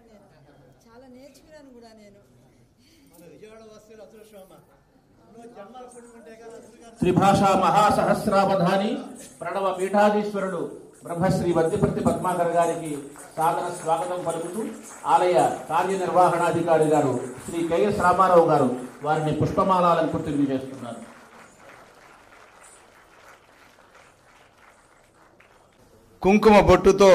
Sir నేను చాలా నేర్చుకున్నాను కూడా నేను త్రిభాషా మహాసహస్రావధాని ప్రణవ పీఠాధీశ్వరుడు బ్రహ్మశ్రీ వద్దిపర్తి పద్మాకర్ గారికి సాదర స్వాగతం పలుకుతూ ఆలయ కార్యనిర్వహణాధికారి గారు శ్రీ కెఎస్ రామారావు గారు వారిని పుష్పమాలాలంకృతి చేస్తున్నారు కుంకుమ బొట్టుతో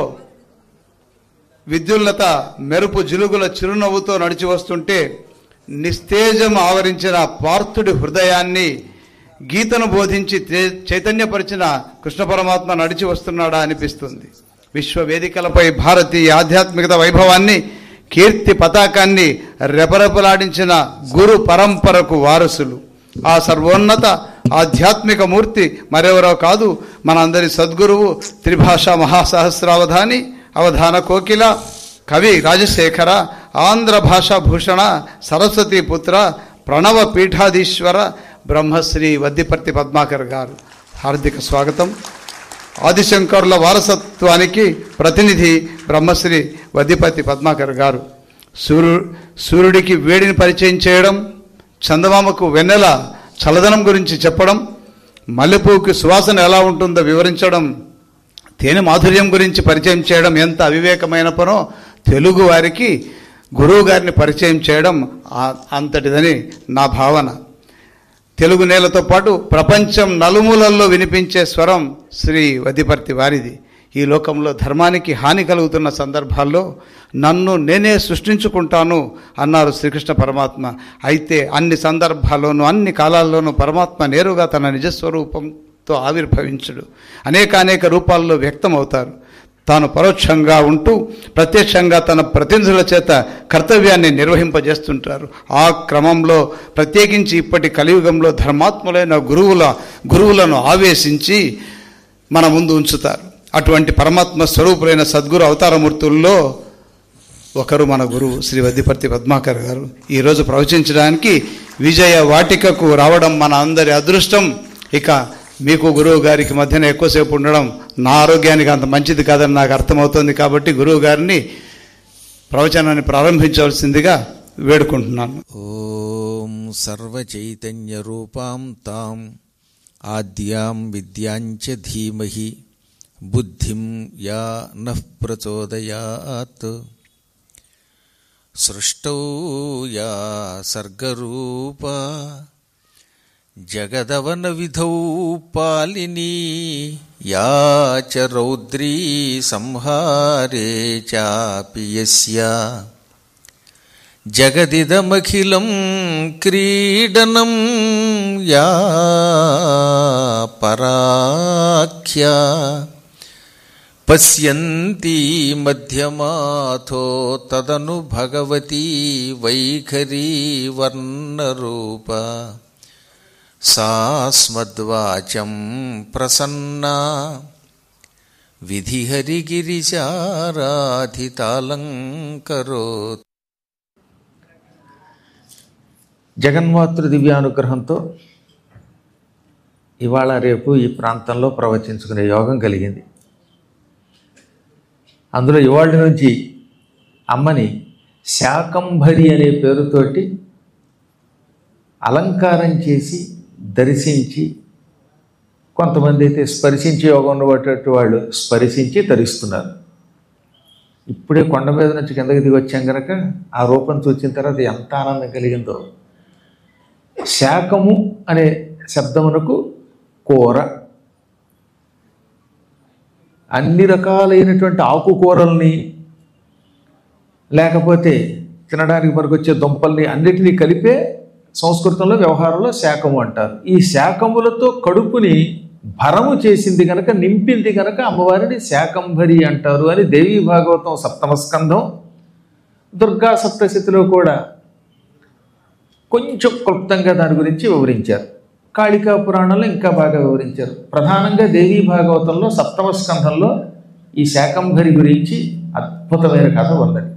విద్యుల్లత మెరుపు జిలుగుల చిరునవ్వుతో నడిచి వస్తుంటే నిస్తేజం ఆవరించిన పార్థుడి హృదయాన్ని గీతను బోధించి తే- చైతన్యపరిచిన కృష్ణ పరమాత్మ నడిచి వస్తున్నాడా అనిపిస్తుంది విశ్వవేదికలపై భారతీయ ఆధ్యాత్మికత వైభవాన్ని కీర్తి పతాకాన్ని రెపరెపలాడించిన గురు పరంపరకు వారసులు ఆ సర్వోన్నత ఆధ్యాత్మిక మూర్తి మరెవరో కాదు మనందరి సద్గురువు త్రిభాషా మహాసహస్రావధాని అవధాన కోకిల కవి రాజశేఖర ఆంధ్ర భాషా భూషణ సరస్వతి పుత్ర ప్రణవ పీఠాధీశ్వర బ్రహ్మశ్రీ వద్దిపర్తి పద్మాకర్ గారు హార్దిక స్వాగతం ఆదిశంకరుల వారసత్వానికి ప్రతినిధి బ్రహ్మశ్రీ వద్దిపతి పద్మాకర్ గారు సూర్యు సూర్యుడికి వేడిని పరిచయం చేయడం చందమామకు వెన్నెల చల్లదనం గురించి చెప్పడం మల్లెపూకి సువాసన ఎలా ఉంటుందో వివరించడం తేనె మాధుర్యం గురించి పరిచయం చేయడం ఎంత అవివేకమైన పనో తెలుగు వారికి గురువు గారిని పరిచయం చేయడం ఆ- అంతటిదని నా భావన తెలుగు నేలతో పాటు ప్రపంచం నలుమూలల్లో వినిపించే స్వరం శ్రీ వదిపర్తి వారిది ఈ లోకంలో ధర్మానికి హాని కలుగుతున్న సందర్భాల్లో నన్ను నేనే సృష్టించుకుంటాను అన్నారు శ్రీకృష్ణ పరమాత్మ అయితే అన్ని సందర్భాల్లోనూ అన్ని కాలాల్లోనూ పరమాత్మ నేరుగా తన నిజస్వరూపంతో ఆవిర్భవించుడు అనేక అనేక రూపాల్లో వ్యక్తమవుతారు తాను పరోక్షంగా ఉంటూ ప్రత్యక్షంగా తన ప్రతినిధుల చేత కర్తవ్యాన్ని నిర్వహింపజేస్తుంటారు ఆ క్రమంలో ప్రత్యేకించి ఇప్పటి కలియుగంలో ధర్మాత్ములైన గురువుల గురువులను ఆవేశించి మన ముందు ఉంచుతారు అటువంటి పరమాత్మ స్వరూపులైన సద్గురు అవతారమూర్తుల్లో ఒకరు మన గురువు శ్రీ వద్దిపర్తి పద్మాకర్ గారు ఈరోజు ప్రవచించడానికి విజయ వాటికకు రావడం మన అందరి అదృష్టం ఇక మీకు గురువు గారికి మధ్యన ఎక్కువసేపు ఉండడం నా ఆరోగ్యానికి అంత మంచిది కాదని నాకు అర్థమవుతుంది కాబట్టి గురువు గారిని ప్రవచనాన్ని ప్రారంభించవలసిందిగా వేడుకుంటున్నాను ॐ सर्वचैतन्यरूपां ताम् आद्यां विद्यां च धीमहि बुद्धिं या नः प्रचोदयात् सृष्टौ या सर्गरूपा जगदवनविधौ पालिनी या च रौद्री संहारे चापि यस्या जगदिदमखिलं क्रीडनं या पराख्या पश्यन्ती मध्यमाथो तदनु भगवती वैखरी वर्णरूपा सा स्मद्वाचं प्रसन्ना विधिहरिगिरिशाराधितालङ्करोत् జగన్మాతృ దివ్యానుగ్రహంతో ఇవాళ రేపు ఈ ప్రాంతంలో ప్రవచించుకునే యోగం కలిగింది అందులో ఇవాళ నుంచి అమ్మని శాకంభరి అనే పేరుతోటి అలంకారం చేసి దర్శించి కొంతమంది అయితే స్పర్శించి యోగం ఉన్నటువంటి వాళ్ళు స్పర్శించి ధరిస్తున్నారు ఇప్పుడే కొండ మీద నుంచి కిందకి దిగి వచ్చాం కనుక ఆ రూపం చూసిన తర్వాత ఎంత ఆనందం కలిగిందో శాకము అనే శబ్దమునకు కూర అన్ని రకాలైనటువంటి ఆకుకూరల్ని లేకపోతే తినడానికి పనికొచ్చే దుంపల్ని అన్నిటినీ కలిపే సంస్కృతంలో వ్యవహారంలో శాకము అంటారు ఈ శాకములతో కడుపుని భరము చేసింది గనక నింపింది గనక అమ్మవారిని శాకంభరి అంటారు అని దేవీ భాగవతం సప్తమ స్కంధం దుర్గా సప్తశతిలో కూడా కొంచెం క్లుప్తంగా దాని గురించి వివరించారు కాళికా పురాణంలో ఇంకా బాగా వివరించారు ప్రధానంగా దేవీ భాగవతంలో సప్తమ స్కంధంలో ఈ శాకంభరి గురించి అద్భుతమైన కథ ఉన్నది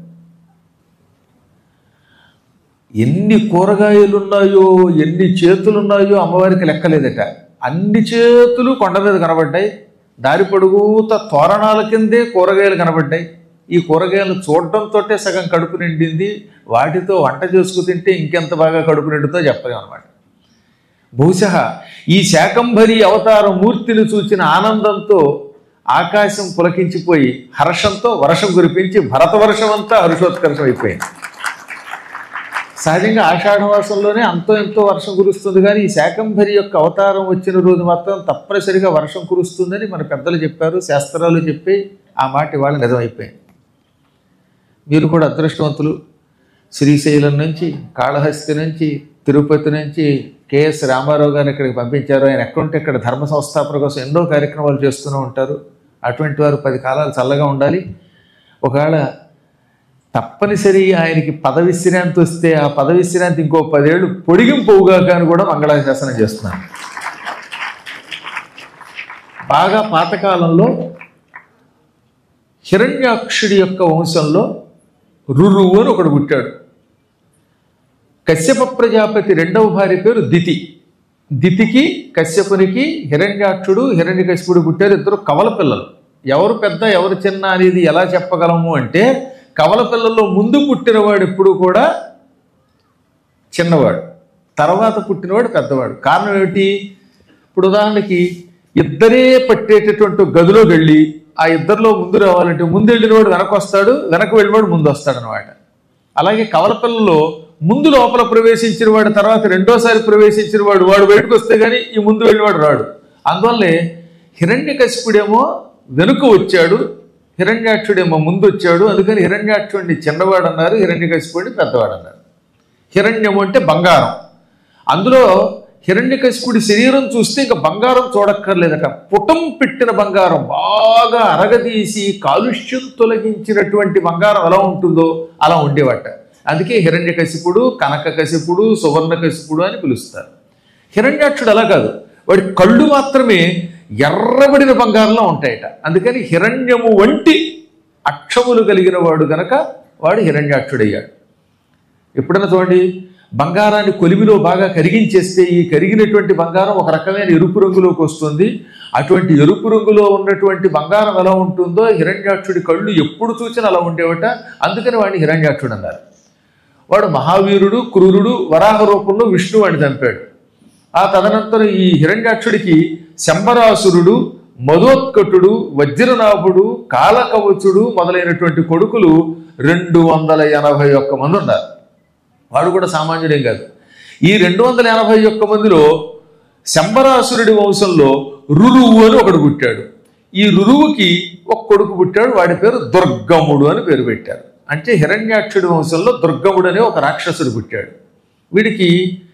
ఎన్ని కూరగాయలు ఉన్నాయో ఎన్ని చేతులు ఉన్నాయో అమ్మవారికి లెక్కలేదట అన్ని చేతులు కొండ మీద కనబడ్డాయి దారి పొడుగుత తోరణాల కిందే కూరగాయలు కనబడ్డాయి ఈ కూరగాయలు చూడటంతో సగం కడుపు నిండింది వాటితో వంట చేసుకు తింటే ఇంకెంత బాగా కడుపు నిండుతో చెప్పలేం అనమాట బహుశా ఈ శాకంభరి అవతార మూర్తిని చూచిన ఆనందంతో ఆకాశం పులకించిపోయి హర్షంతో వర్షం కురిపించి భరత వర్షం అంతా హర్షోత్కర్షం అయిపోయింది సహజంగా ఆషాఢ మాసంలోనే అంతో ఎంతో వర్షం కురుస్తుంది కానీ ఈ శాకంభరి యొక్క అవతారం వచ్చిన రోజు మాత్రం తప్పనిసరిగా వర్షం కురుస్తుందని మన పెద్దలు చెప్పారు శాస్త్రాలు చెప్పి ఆ మాట ఇవాళ నిజమైపోయింది మీరు కూడా అదృష్టవంతులు శ్రీశైలం నుంచి కాళహస్తి నుంచి తిరుపతి నుంచి కెఎస్ రామారావు గారిని ఇక్కడికి పంపించారు ఆయన ఎక్కడుంటే ఇక్కడ ధర్మ సంస్థాపన కోసం ఎన్నో కార్యక్రమాలు చేస్తూనే ఉంటారు అటువంటి వారు పది కాలాలు చల్లగా ఉండాలి ఒకవేళ తప్పనిసరి ఆయనకి పదవిశ్రాంతి వస్తే ఆ పదవిశ్రాంతి ఇంకో పదేళ్ళు పొడిగింపోవుగాక అని కూడా మంగళాశాసనం చేస్తున్నాను బాగా పాతకాలంలో హిరణ్యాక్షుడి యొక్క వంశంలో రురువు అని ఒకడు పుట్టాడు కశ్యప ప్రజాపతి రెండవ భార్య పేరు దితి దితికి కశ్యపునికి హిరణ్యాక్షుడు హిరణ్యకశ్యపుడు పుట్టారు ఇద్దరు కవల పిల్లలు ఎవరు పెద్ద ఎవరు చిన్న అనేది ఎలా చెప్పగలము అంటే కవల పిల్లల్లో ముందు పుట్టినవాడు ఎప్పుడు కూడా చిన్నవాడు తర్వాత పుట్టినవాడు పెద్దవాడు కారణం ఏమిటి ఇప్పుడు ఉదాహరణకి ఇద్దరే పట్టేటటువంటి ఒక గదిలోకి వెళ్ళి ఆ ఇద్దరిలో ముందు రావాలంటే ముందు వెళ్ళినవాడు వెనక వస్తాడు వెనక వెళ్ళినవాడు ముందు వస్తాడు అనమాట అలాగే కవల పిల్లలో ముందు లోపల ప్రవేశించిన వాడు తర్వాత రెండోసారి ప్రవేశించిన వాడు వాడు బయటకు వస్తే గానీ ఈ ముందు వెళ్ళినవాడు రాడు అందువల్లే హిరణ్యకశిపుడేమో వెనుక వచ్చాడు హిరణ్యాక్షుడేమో ముందు వచ్చాడు అందుకని హిరణ్యాక్షుడిని చిన్నవాడు అన్నారు హిరణ్యకశిపుడిని పెద్దవాడు అన్నారు హిరణ్యము అంటే బంగారం అందులో హిరణ్యకశిపుడి శరీరం చూస్తే ఇంకా బంగారం చూడక్కర్లేదట పుటం పెట్టిన బంగారం బాగా అరగదీసి కాలుష్యం తొలగించినటువంటి బంగారం ఎలా ఉంటుందో అలా ఉండేవట అందుకే హిరణ్యకశిపుడు కనకకశిపుడు సువర్ణకశిపుడు అని పిలుస్తారు హిరణ్యాక్షుడు అలా కాదు వాడి కళ్ళు మాత్రమే ఎర్రబడిన బంగారంలో ఉంటాయట అందుకని హిరణ్యము వంటి అక్షములు కలిగిన వాడు గనక వాడు హిరణ్యాక్షుడయ్యాడు ఎప్పుడైనా చూడండి బంగారాన్ని కొలిమిలో బాగా కరిగించేస్తే ఈ కరిగినటువంటి బంగారం ఒక రకమైన ఎరుపు రంగులోకి వస్తుంది అటువంటి ఎరుపు రంగులో ఉన్నటువంటి బంగారం ఎలా ఉంటుందో హిరణ్యాక్షుడి కళ్ళు ఎప్పుడు చూసినా అలా ఉండేవట అందుకని వాడిని హిరణ్యాక్షుడు అన్నారు వాడు మహావీరుడు క్రూరుడు వరాహ రూపంలో విష్ణువాడిని చంపాడు ఆ తదనంతరం ఈ హిరణ్యాక్షుడికి శంబరాసురుడు మధోత్కటుడు వజ్రనాభుడు కాలకవచుడు మొదలైనటువంటి కొడుకులు రెండు వందల ఎనభై ఒక్క మంది ఉన్నారు వాడు కూడా సామాన్యుడేం కాదు ఈ రెండు వందల ఎనభై ఒక్క మందిలో శంబరాసురుడి వంశంలో రురువు అని ఒకడు పుట్టాడు ఈ రురువుకి ఒక కొడుకు పుట్టాడు వాడి పేరు దుర్గముడు అని పేరు పెట్టారు అంటే హిరణ్యాక్షుడి వంశంలో దుర్గముడు అనే ఒక రాక్షసుడు పుట్టాడు వీడికి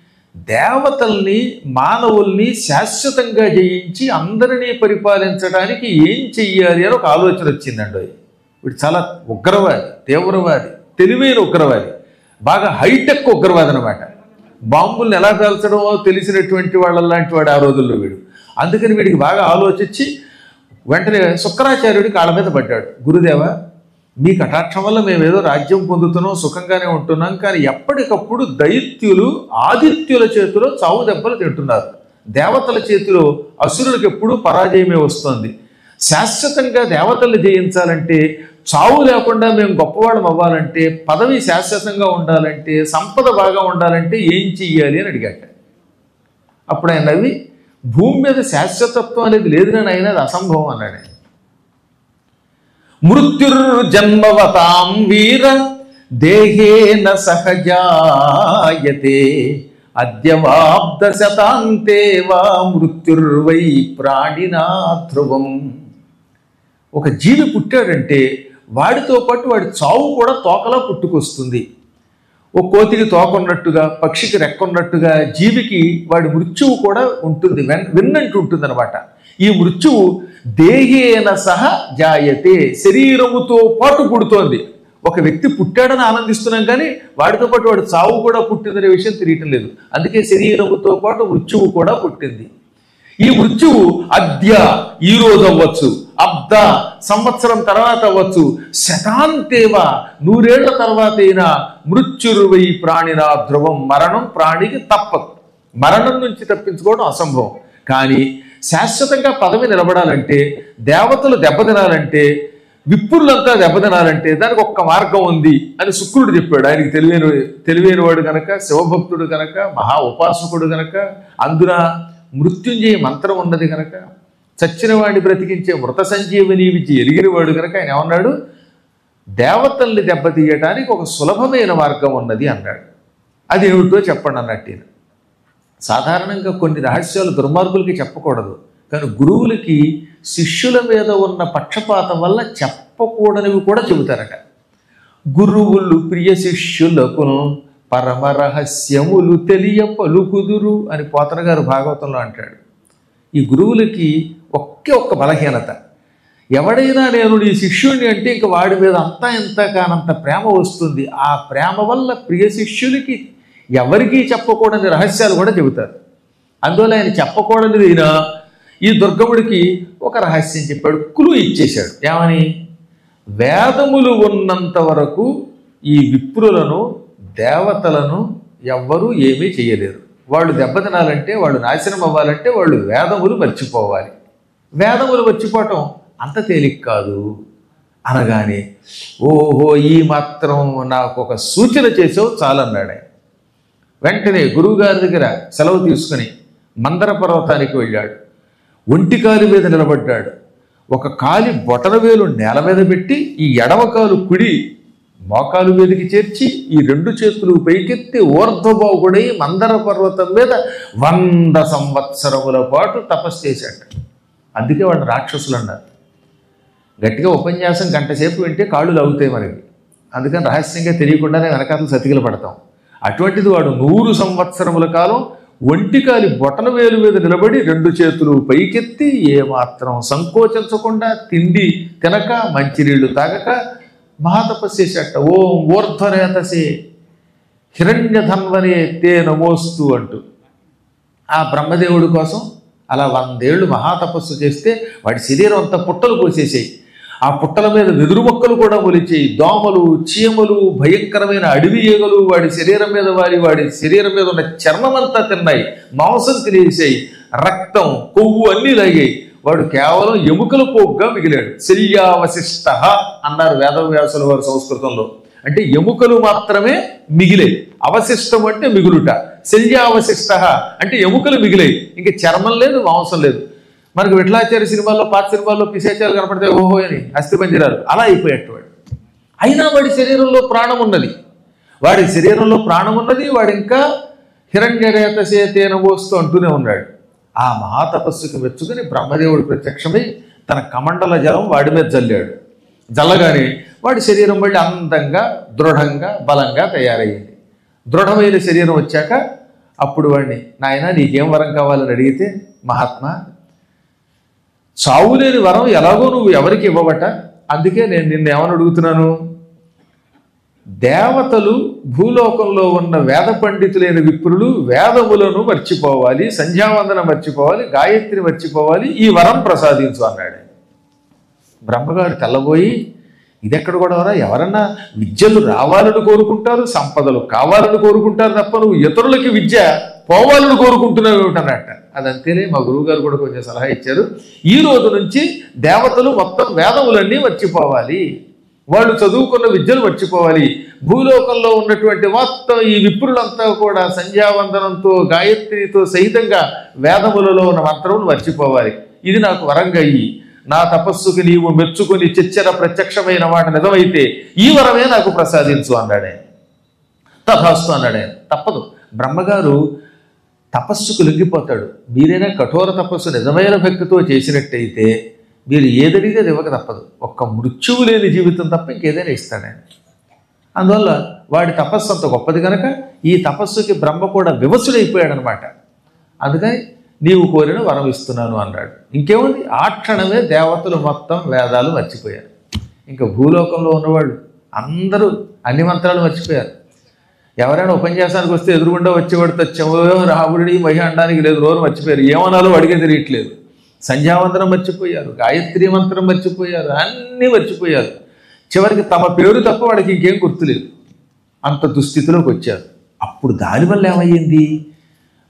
దేవతల్ని మానవుల్ని శాశ్వతంగా జయించి అందరినీ పరిపాలించడానికి ఏం చెయ్యాలి అని ఒక ఆలోచన వచ్చిందండి వీడు చాలా ఉగ్రవాది తీవ్రవాది తెలివైన ఉగ్రవాది బాగా హైటెక్ ఉగ్రవాది అనమాట బాంబుల్ని ఎలా పేల్చడమో తెలిసినటువంటి వాళ్ళలాంటి వాడు ఆ రోజుల్లో వీడు అందుకని వీడికి బాగా ఆలోచించి వెంటనే శుక్రాచార్యుడి కాళ్ళ మీద పడ్డాడు గురుదేవ మీ కటాక్షం వల్ల మేము ఏదో రాజ్యం పొందుతున్నాం సుఖంగానే ఉంటున్నాం కానీ ఎప్పటికప్పుడు దైత్యులు ఆదిత్యుల చేతిలో చావు దెబ్బలు తింటున్నారు దేవతల చేతిలో అసురులకు ఎప్పుడూ పరాజయమే వస్తుంది శాశ్వతంగా దేవతల్ని జయించాలంటే చావు లేకుండా మేము గొప్పవాళ్ళం అవ్వాలంటే పదవి శాశ్వతంగా ఉండాలంటే సంపద బాగా ఉండాలంటే ఏం చెయ్యాలి అని అడిగాట అప్పుడు ఆయన నవ్వి భూమి మీద శాశ్వతత్వం అనేది లేదు అని ఆయన అది అసంభవం అన్నాడు ఆయన మృత్యుర్జన్మవతాం వీర దేహేన సహజాయతే అద్యవాబ్ద శతాంతే వా మృత్యుర్వై ప్రాణినా ధ్రువం ఒక జీవి పుట్టాడంటే వాడితో పాటు వాడి చావు కూడా తోకలా పుట్టుకొస్తుంది ఓ కోతికి తోకున్నట్టుగా పక్షికి రెక్కున్నట్టుగా జీవికి వాడి మృత్యువు కూడా ఉంటుంది వెన్ విన్నట్టు ఉంటుంది అనమాట ఈ మృత్యువు దేహేన సహ జాయతే శరీరముతో పాటు పుడుతోంది ఒక వ్యక్తి పుట్టాడని ఆనందిస్తున్నాం కానీ వాడితో పాటు వాడి చావు కూడా పుట్టిందనే విషయం తెలియటం లేదు అందుకే శరీరముతో పాటు మృత్యువు కూడా పుట్టింది ఈ మృత్యువు అద్య ఈ రోజు అవ్వచ్చు అబ్ద సంవత్సరం తర్వాత అవ్వచ్చు శతాంతేవ నూరేళ్ల తర్వాత అయినా మృత్యురువై ప్రాణినా ధ్రువం మరణం ప్రాణికి తప్పదు మరణం నుంచి తప్పించుకోవడం అసంభవం కానీ శాశ్వతంగా పదవి నిలబడాలంటే దేవతలు దెబ్బతినాలంటే విప్పురులంతా దెబ్బతినాలంటే దానికి ఒక్క మార్గం ఉంది అని శుక్రుడు చెప్పాడు ఆయనకి తెలివైన తెలివైన వాడు గనక శివభక్తుడు గనక మహా ఉపాసకుడు గనక అందున మృత్యుంజయ మంత్రం ఉన్నది గనక చచ్చిన వాడిని బ్రతికించే మృత సంజీవని విద్య ఎరిగిన వాడు గనక ఆయన ఏమన్నాడు దేవతల్ని దెబ్బతీయటానికి ఒక సులభమైన మార్గం ఉన్నది అన్నాడు అది ఏమిటో చెప్పండి అన్నట్టు ఈయన. సాధారణంగా కొన్ని రహస్యాలు దుర్మార్గులకి చెప్పకూడదు కానీ గురువులకి శిష్యుల మీద ఉన్న పక్షపాతం వల్ల చెప్పకూడనివి కూడా చెబుతారట గురువులు ప్రియ శిష్యులకు పరమ రహస్యములు తెలియ పలుకుదురు అని పోతన గారు భాగవతంలో అంటాడు ఈ గురువులకి ఒకే ఒక్క బలహీనత ఎవడైనా నేను నీ శిష్యుడిని అంటే ఇంక వాడి మీద అంతా ఇంత కానంత ప్రేమ వస్తుంది ఆ ప్రేమ వల్ల ప్రియ శిష్యులకి ఎవరికీ చెప్పకూడని రహస్యాలు కూడా చెబుతారు అందువల్ల ఆయన చెప్పకూడనిది అయినా ఈ దుర్గముడికి ఒక రహస్యం చెప్పాడు కులు ఇచ్చేశాడు ఏమని వేదములు ఉన్నంత వరకు ఈ విప్రులను దేవతలను ఎవ్వరూ ఏమీ చేయలేరు వాళ్ళు దెబ్బతినాలంటే వాళ్ళు నాశనం అవ్వాలంటే వాళ్ళు వేదములు మర్చిపోవాలి వేదములు మర్చిపోవటం అంత తేలిక కాదు అనగానే ఓహో ఈ మాత్రం నాకు ఒక సూచన చేసావు చాలన్నాడు ఆయన వెంటనే గురువుగారి దగ్గర సెలవు తీసుకుని మందర పర్వతానికి వెళ్ళాడు ఒంటి కాలు మీద నిలబడ్డాడు ఒక కాలి బొటన వేలు నేల మీద పెట్టి ఈ ఎడమ కాలు కుడి మోకాలు మీదకి చేర్చి ఈ రెండు చేతులు పైకెత్తి ఊర్ధ్వబాగుడై మందర పర్వతం మీద వంద సంవత్సరముల పాటు తపస్సు చేశాడు అందుకే వాళ్ళు రాక్షసులు అన్నారు గట్టిగా ఉపన్యాసం గంట సేపు వింటే కాళ్ళు లాగుతాయి మనకి అందుకని రహస్యంగా తెలియకుండానే వెనకాతలు సతికిల పడతాం అటువంటిది వాడు నూరు సంవత్సరముల కాలం ఒంటికాలి బొటన వేలు మీద నిలబడి రెండు చేతులు పైకెత్తి ఏమాత్రం సంకోచించకుండా తిండి తినక మంచినీళ్లు తాగక మహాతపస్సు చేశాట ఓం ఊర్ధ్వరేతసే హిరణ్యధన్వనే తే నమోస్తు అంటూ ఆ బ్రహ్మదేవుడి కోసం అలా వందేళ్లు మహాతపస్సు చేస్తే వాడి శరీరం అంతా పుట్టలు పోసేసాయి ఆ పుట్టల మీద వెదురు మొక్కలు కూడా మొలిచాయి దోమలు చీమలు భయంకరమైన అడవి ఈగలు వాడి శరీరం మీద వారి వాడి శరీరం మీద ఉన్న చర్మం అంతా తిన్నాయి మాంసం తినేసాయి రక్తం కొవ్వు అన్నీ లాగాయి వాడు కేవలం ఎముకల పోగ్గా మిగిలాడు శల్యావశిష్ట అన్నారు వేదవ్యాసుల వారి సంస్కృతంలో అంటే ఎముకలు మాత్రమే మిగిలే అవశిష్టం అంటే మిగులుట శల్యావశిష్ట అంటే ఎముకలు మిగిలాయి ఇంకా చర్మం లేదు మాంసం లేదు మనకు విఠలాచార్య సినిమాల్లో పాత సినిమాల్లో పిశాచాలు కనపడితే ఓహో అని అస్థిపంజరాలు అలా అయిపోయేట్టు వాడు అయినా వాడి శరీరంలో ప్రాణం ఉన్నది వాడి శరీరంలో ప్రాణం ఉన్నది వాడు ఇంకా హిరణ్యరేత చేతేన పోస్తూ అంటూనే ఉన్నాడు ఆ మహాతపస్సుకు మెచ్చుకుని బ్రహ్మదేవుడు ప్రత్యక్షమై తన కమండల జలం వాడి మీద జల్లాడు జల్లగానే వాడి శరీరం మళ్ళీ అందంగా దృఢంగా బలంగా తయారయ్యింది దృఢమైన శరీరం వచ్చాక అప్పుడు వాడిని నాయన నీకేం వరం కావాలని అడిగితే మహాత్మా చావులేని వరం ఎలాగో నువ్వు ఎవరికి ఇవ్వబట అందుకే నేను నిన్ను ఏమని అడుగుతున్నాను దేవతలు భూలోకంలో ఉన్న వేద పండితులైన విప్రులు వేదములను మర్చిపోవాలి సంధ్యావందన మర్చిపోవాలి గాయత్రి మర్చిపోవాలి ఈ వరం ప్రసాదించు అన్నాడు బ్రహ్మగారు తెల్లబోయి ఇదెక్కడ కూడా ఎవరన్నా విద్యలు రావాలని కోరుకుంటారు సంపదలు కావాలని కోరుకుంటారు తప్ప నువ్వు ఇతరులకి విద్య పోవాలని కోరుకుంటున్నావు ఏమిటన్నట్ట అదంతేనే మా గురువుగారు కూడా కొంచెం సలహా ఇచ్చారు ఈ రోజు నుంచి దేవతలు మొత్తం వేదములన్నీ మర్చిపోవాలి వాళ్ళు చదువుకున్న విద్యలు మర్చిపోవాలి భూలోకంలో ఉన్నటువంటి మొత్తం ఈ విప్రులంతా కూడా సంధ్యావందనంతో గాయత్రితో సహితంగా వేదములలో ఉన్న మంత్రములు మర్చిపోవాలి ఇది నాకు వరంగా అయ్యి నా తపస్సుకి నీవు మెచ్చుకొని చిచ్చర ప్రత్యక్షమైన మాట నిజమైతే ఈ వరమే నాకు ప్రసాదించు అన్నాడే తథాస్తు అన్నాడే తప్పదు బ్రహ్మగారు తపస్సుకు లొంగిపోతాడు మీరైనా కఠోర తపస్సు నిజమైన భక్తితో చేసినట్టయితే మీరు ఏదడిగితే అది ఇవ్వక తప్పదు ఒక్క మృత్యువు లేని జీవితం తప్ప ఇంకేదైనా ఇస్తాడు ఆయన అందువల్ల వాడి తపస్సు అంత గొప్పది కనుక ఈ తపస్సుకి బ్రహ్మ కూడా వివసుడైపోయాడు అనమాట అందుకని నీవు కోరిన వరం ఇస్తున్నాను అన్నాడు ఇంకేముంది ఆ క్షణమే దేవతలు మొత్తం వేదాలు మర్చిపోయారు ఇంకా భూలోకంలో ఉన్నవాళ్ళు అందరూ అన్ని మంత్రాలు మర్చిపోయారు ఎవరైనా ఉపన్యాసానికి వస్తే ఎదురుగుండా వచ్చేవాడు తెచ్చామో రాముడి మహి అనడానికి లేదు రోజు మర్చిపోయారు ఏమనాలో అడిగే తెలియట్లేదు సంధ్యావందనం మర్చిపోయారు గాయత్రి మంత్రం మర్చిపోయారు అన్నీ మర్చిపోయారు చివరికి తమ పేరు తప్ప వాడికి ఇంకేం గుర్తులేదు అంత దుస్థితిలోకి వచ్చారు అప్పుడు దానివల్ల ఏమయ్యింది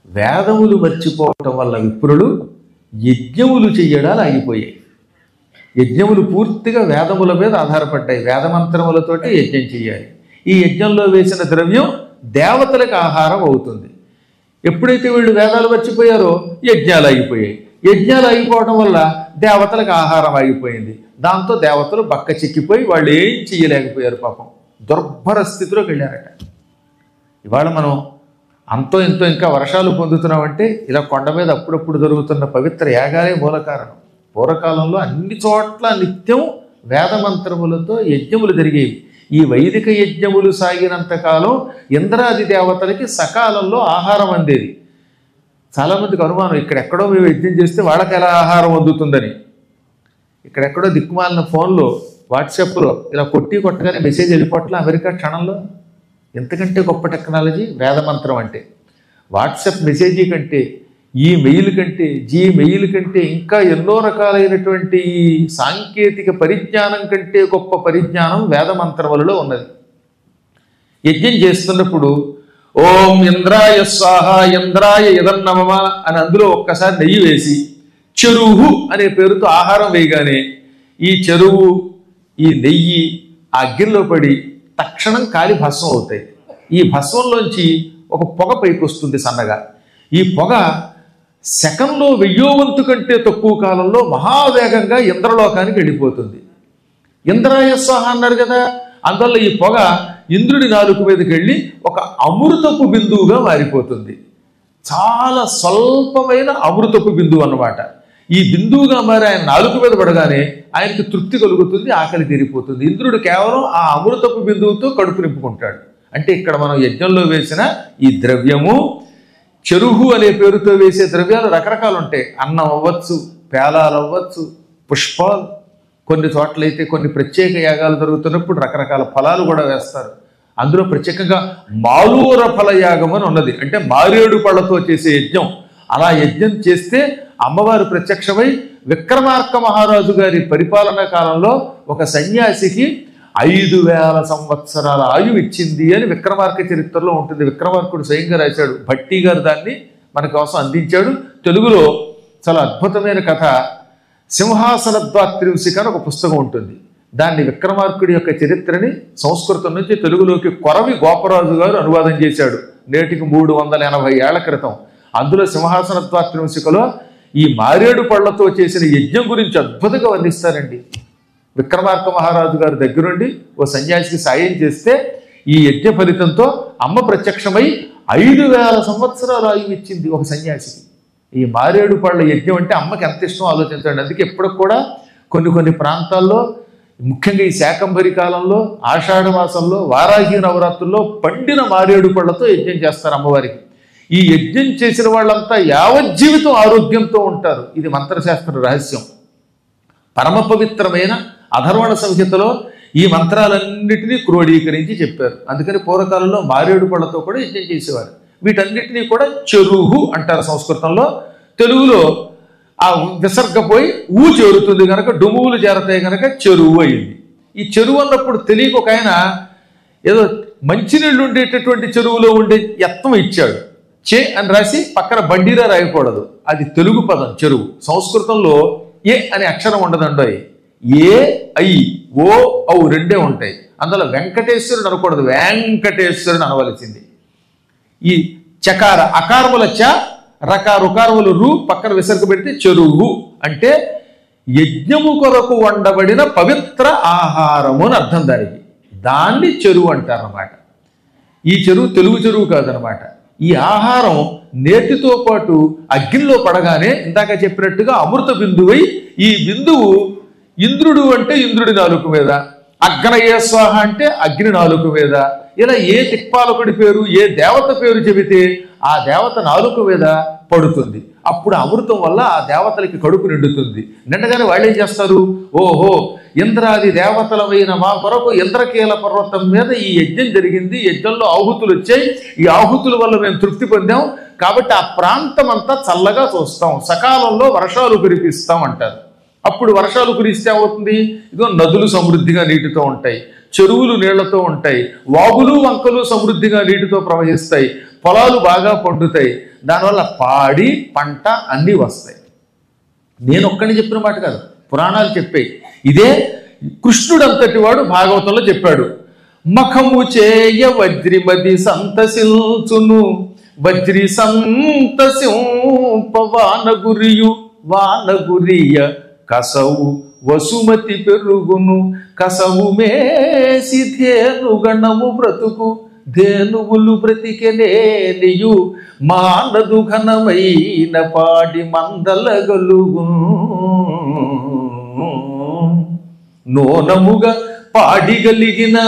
వేదములు మర్చిపోవటం వల్ల విప్రులు యజ్ఞములు చెయ్యడాలు ఆగిపోయాయి యజ్ఞములు పూర్తిగా వేదముల మీద ఆధారపడ్డాయి వేదమంత్రములతోటి యజ్ఞం చేయాలి ఈ యజ్ఞంలో వేసిన ద్రవ్యం దేవతలకు ఆహారం అవుతుంది ఎప్పుడైతే వీళ్ళు వేదాలు మర్చిపోయారో యజ్ఞాలు ఆగిపోయాయి యజ్ఞాలు ఆగిపోవడం వల్ల దేవతలకు ఆహారం ఆగిపోయింది దాంతో దేవతలు బక్క చిక్కిపోయి వాళ్ళు ఏం చెయ్యలేకపోయారు పాపం దుర్భర స్థితిలోకి వెళ్ళారట ఇవాళ మనం అంతో ఎంతో ఇంకా వర్షాలు పొందుతున్నామంటే ఇలా కొండ మీద అప్పుడప్పుడు జరుగుతున్న పవిత్ర యాగాలే మూల కారణం పూర్వకాలంలో అన్ని చోట్ల నిత్యం వేదమంత్రములతో యజ్ఞములు జరిగేవి ఈ వైదిక యజ్ఞములు సాగినంత కాలం ఇంద్రాది దేవతలకి సకాలంలో ఆహారం అందేది చాలామందికి అనుమానం ఇక్కడెక్కడో మేము యజ్ఞం చేస్తే వాళ్ళకి ఎలా ఆహారం అందుతుందని ఇక్కడెక్కడో దిక్కుమాలిన ఫోన్లో వాట్సాప్లో ఇలా కొట్టి కొట్టగానే మెసేజ్ వెళ్ళిపోవట్లే అమెరికా క్షణంలో ఎంతకంటే గొప్ప టెక్నాలజీ వేదమంత్రం అంటే వాట్సాప్ మెసేజీ కంటే ఈ మెయిల్ కంటే జీ మెయిల్ కంటే ఇంకా ఎన్నో రకాలైనటువంటి ఈ సాంకేతిక పరిజ్ఞానం కంటే గొప్ప పరిజ్ఞానం వేదమంత్రములలో ఉన్నది యజ్ఞం చేస్తున్నప్పుడు ఓం ఇంద్రాయ స్వాహ ఇంద్రాయ యదన్నమమ అని అందులో ఒక్కసారి నెయ్యి వేసి చెరువు అనే పేరుతో ఆహారం వేయగానే ఈ చెరువు ఈ నెయ్యి ఆ అగ్గిలో పడి తక్షణం కాలి భస్మం అవుతాయి ఈ భస్మంలోంచి ఒక పొగ పైకి వస్తుంది సన్నగా ఈ పొగ సెకండ్లో వెయ్యో వంతు కంటే తక్కువ కాలంలో మహావేగంగా ఇంద్రలోకానికి వెళ్ళిపోతుంది ఇంద్రాయ స్వాహ అన్నారు కదా అందువల్ల ఈ పొగ ఇంద్రుడి నాలుగు మీదకి వెళ్ళి ఒక అమృతపు బిందువుగా మారిపోతుంది చాలా స్వల్పమైన అమృతపు బిందువు అన్నమాట ఈ బిందువుగా మారి ఆయన నాలుగు మీద పడగానే ఆయనకి తృప్తి కలుగుతుంది ఆకలి తీరిపోతుంది ఇంద్రుడు కేవలం ఆ అమృతపు బిందువుతో కడుపు నింపుకుంటాడు అంటే ఇక్కడ మనం యజ్ఞంలో వేసిన ఈ ద్రవ్యము చెరుగు అనే పేరుతో వేసే ద్రవ్యాలు రకరకాలు ఉంటాయి అన్నం అవ్వచ్చు పేలాలు అవ్వచ్చు పుష్పాలు కొన్ని చోట్లయితే కొన్ని ప్రత్యేక యాగాలు జరుగుతున్నప్పుడు రకరకాల ఫలాలు కూడా వేస్తారు అందులో ప్రత్యేకంగా మాలూర ఫల యాగం అని ఉన్నది అంటే మారేడు పళ్ళతో చేసే యజ్ఞం అలా యజ్ఞం చేస్తే అమ్మవారు ప్రత్యక్షమై విక్రమార్క మహారాజు గారి పరిపాలనా కాలంలో ఒక సన్యాసికి ఐదు వేల సంవత్సరాల ఆయువు ఇచ్చింది అని విక్రమార్క చరిత్రలో ఉంటుంది విక్రమార్కుడు స్వయంగా రాశాడు భట్టి గారు దాన్ని మన కోసం అందించాడు తెలుగులో చాలా అద్భుతమైన కథ సింహాసన ద్వాత్రింశిక అని ఒక పుస్తకం ఉంటుంది దాన్ని విక్రమార్కుడి యొక్క చరిత్రని సంస్కృతం నుంచి తెలుగులోకి కొరవి గోపరాజు గారు అనువాదం చేశాడు నేటికి మూడు వందల ఎనభై ఏళ్ల క్రితం అందులో సింహాసన ద్వాత్రింశికలో ఈ మారేడు పళ్లతో చేసిన యజ్ఞం గురించి అద్భుతంగా వర్ణిస్తారండి విక్రమార్క మహారాజు గారి దగ్గరుండి ఓ సన్యాసికి సాయం చేస్తే ఈ యజ్ఞ ఫలితంతో అమ్మ ప్రత్యక్షమై ఐదు వేల సంవత్సరాలు ఆయువు ఇచ్చింది ఒక సన్యాసికి ఈ మారేడు పళ్ళ యజ్ఞం అంటే అమ్మకి ఎంత ఇష్టం ఆలోచించండి అందుకే ఎప్పటికి కూడా కొన్ని కొన్ని ప్రాంతాల్లో ముఖ్యంగా ఈ శాకంభరి కాలంలో ఆషాఢ మాసంలో వారాహి నవరాత్రుల్లో పండిన మారేడు పళ్ళతో యజ్ఞం చేస్తారు అమ్మవారికి ఈ యజ్ఞం చేసిన వాళ్ళంతా యావజ్జీవితం ఆరోగ్యంతో ఉంటారు ఇది మంత్రశాస్త్ర రహస్యం పరమ పవిత్రమైన అధర్వణ సంహితలో ఈ మంత్రాలన్నిటినీ క్రోడీకరించి చెప్పారు అందుకని పూర్వకాలంలో మారేడు పళ్ళతో కూడా యజ్ఞం చేసేవారు వీటన్నిటినీ కూడా చెరువు అంటారు సంస్కృతంలో తెలుగులో ఆ విసర్గ పోయి ఊ చేరుతుంది కనుక డుమువులు చేరతాయి కనుక చెరువు అయింది ఈ చెరువు అన్నప్పుడు తెలియక ఒక ఆయన ఏదో మంచినీళ్ళు ఉండేటటువంటి చెరువులో ఉండే యత్నం ఇచ్చాడు చే అని రాసి పక్కన బండిరా రాయకూడదు అది తెలుగు పదం చెరువు సంస్కృతంలో ఏ అనే అక్షరం ఉండదండోయ్ ఏ ఐ ఓ ఔ రెండే ఉంటాయి అందులో వెంకటేశ్వరుడు అనకూడదు వెంకటేశ్వరుడు అనవలసింది ఈ చకార అకారముల చ రకార ఉకారములు రు పక్కన విసర్గ పెడితే చెరువు అంటే యజ్ఞము కొరకు వండబడిన పవిత్ర ఆహారము అని అర్థం దానికి దాన్ని చెరువు అంటారన్నమాట ఈ చెరువు తెలుగు చెరువు కాదనమాట ఈ ఆహారం నేతితో పాటు అగ్నిలో పడగానే ఇందాక చెప్పినట్టుగా అమృత బిందువై ఈ బిందువు ఇంద్రుడు అంటే ఇంద్రుడి నాలుక మీద అగ్నయ స్వాహ అంటే అగ్ని నాలుక మీద ఇలా ఏ దిక్పాలకుడి పేరు ఏ దేవత పేరు చెబితే ఆ దేవత నాలుక మీద పడుతుంది అప్పుడు అమృతం వల్ల ఆ దేవతలకి కడుపు నిండుతుంది నిండగానే వాళ్ళు ఏం చేస్తారు ఓహో ఇంద్రాది దేవతలమైన మా కొరకు ఇంద్రకీల పర్వతం మీద ఈ యజ్ఞం జరిగింది యజ్ఞంలో ఆహుతులు వచ్చాయి ఈ ఆహుతుల వల్ల మేము తృప్తి పొందాం కాబట్టి ఆ ప్రాంతం అంతా చల్లగా చూస్తాం సకాలంలో వర్షాలు కురిపిస్తాం అంటారు అప్పుడు వర్షాలు కురిస్తే ఏమవుతుంది ఇదిగో నదులు సమృద్ధిగా నీటితో ఉంటాయి చెరువులు నీళ్లతో ఉంటాయి వాగులు వంకలు సమృద్ధిగా నీటితో ప్రవహిస్తాయి పొలాలు బాగా పండుతాయి దానివల్ల పాడి పంట అన్నీ వస్తాయి నేను ఒక్కడిని చెప్పిన మాట కాదు పురాణాలు చెప్పాయి ఇదే కృష్ణుడంతటి వాడు భాగవతంలో చెప్పాడు మఖము చేయ వజ్రిమది సంతసిల్చును వజ్రి సంతసింప వానగురియు వానగురియ కసవు వసుమతి పెరుగును కసవు మేసి ధేను గణము బ్రతుకు ధేనువులు బ్రతికెనేనియు మానదు ఘనమైన పాడి మందలగలుగు నోనముగా పాడిగలిగిన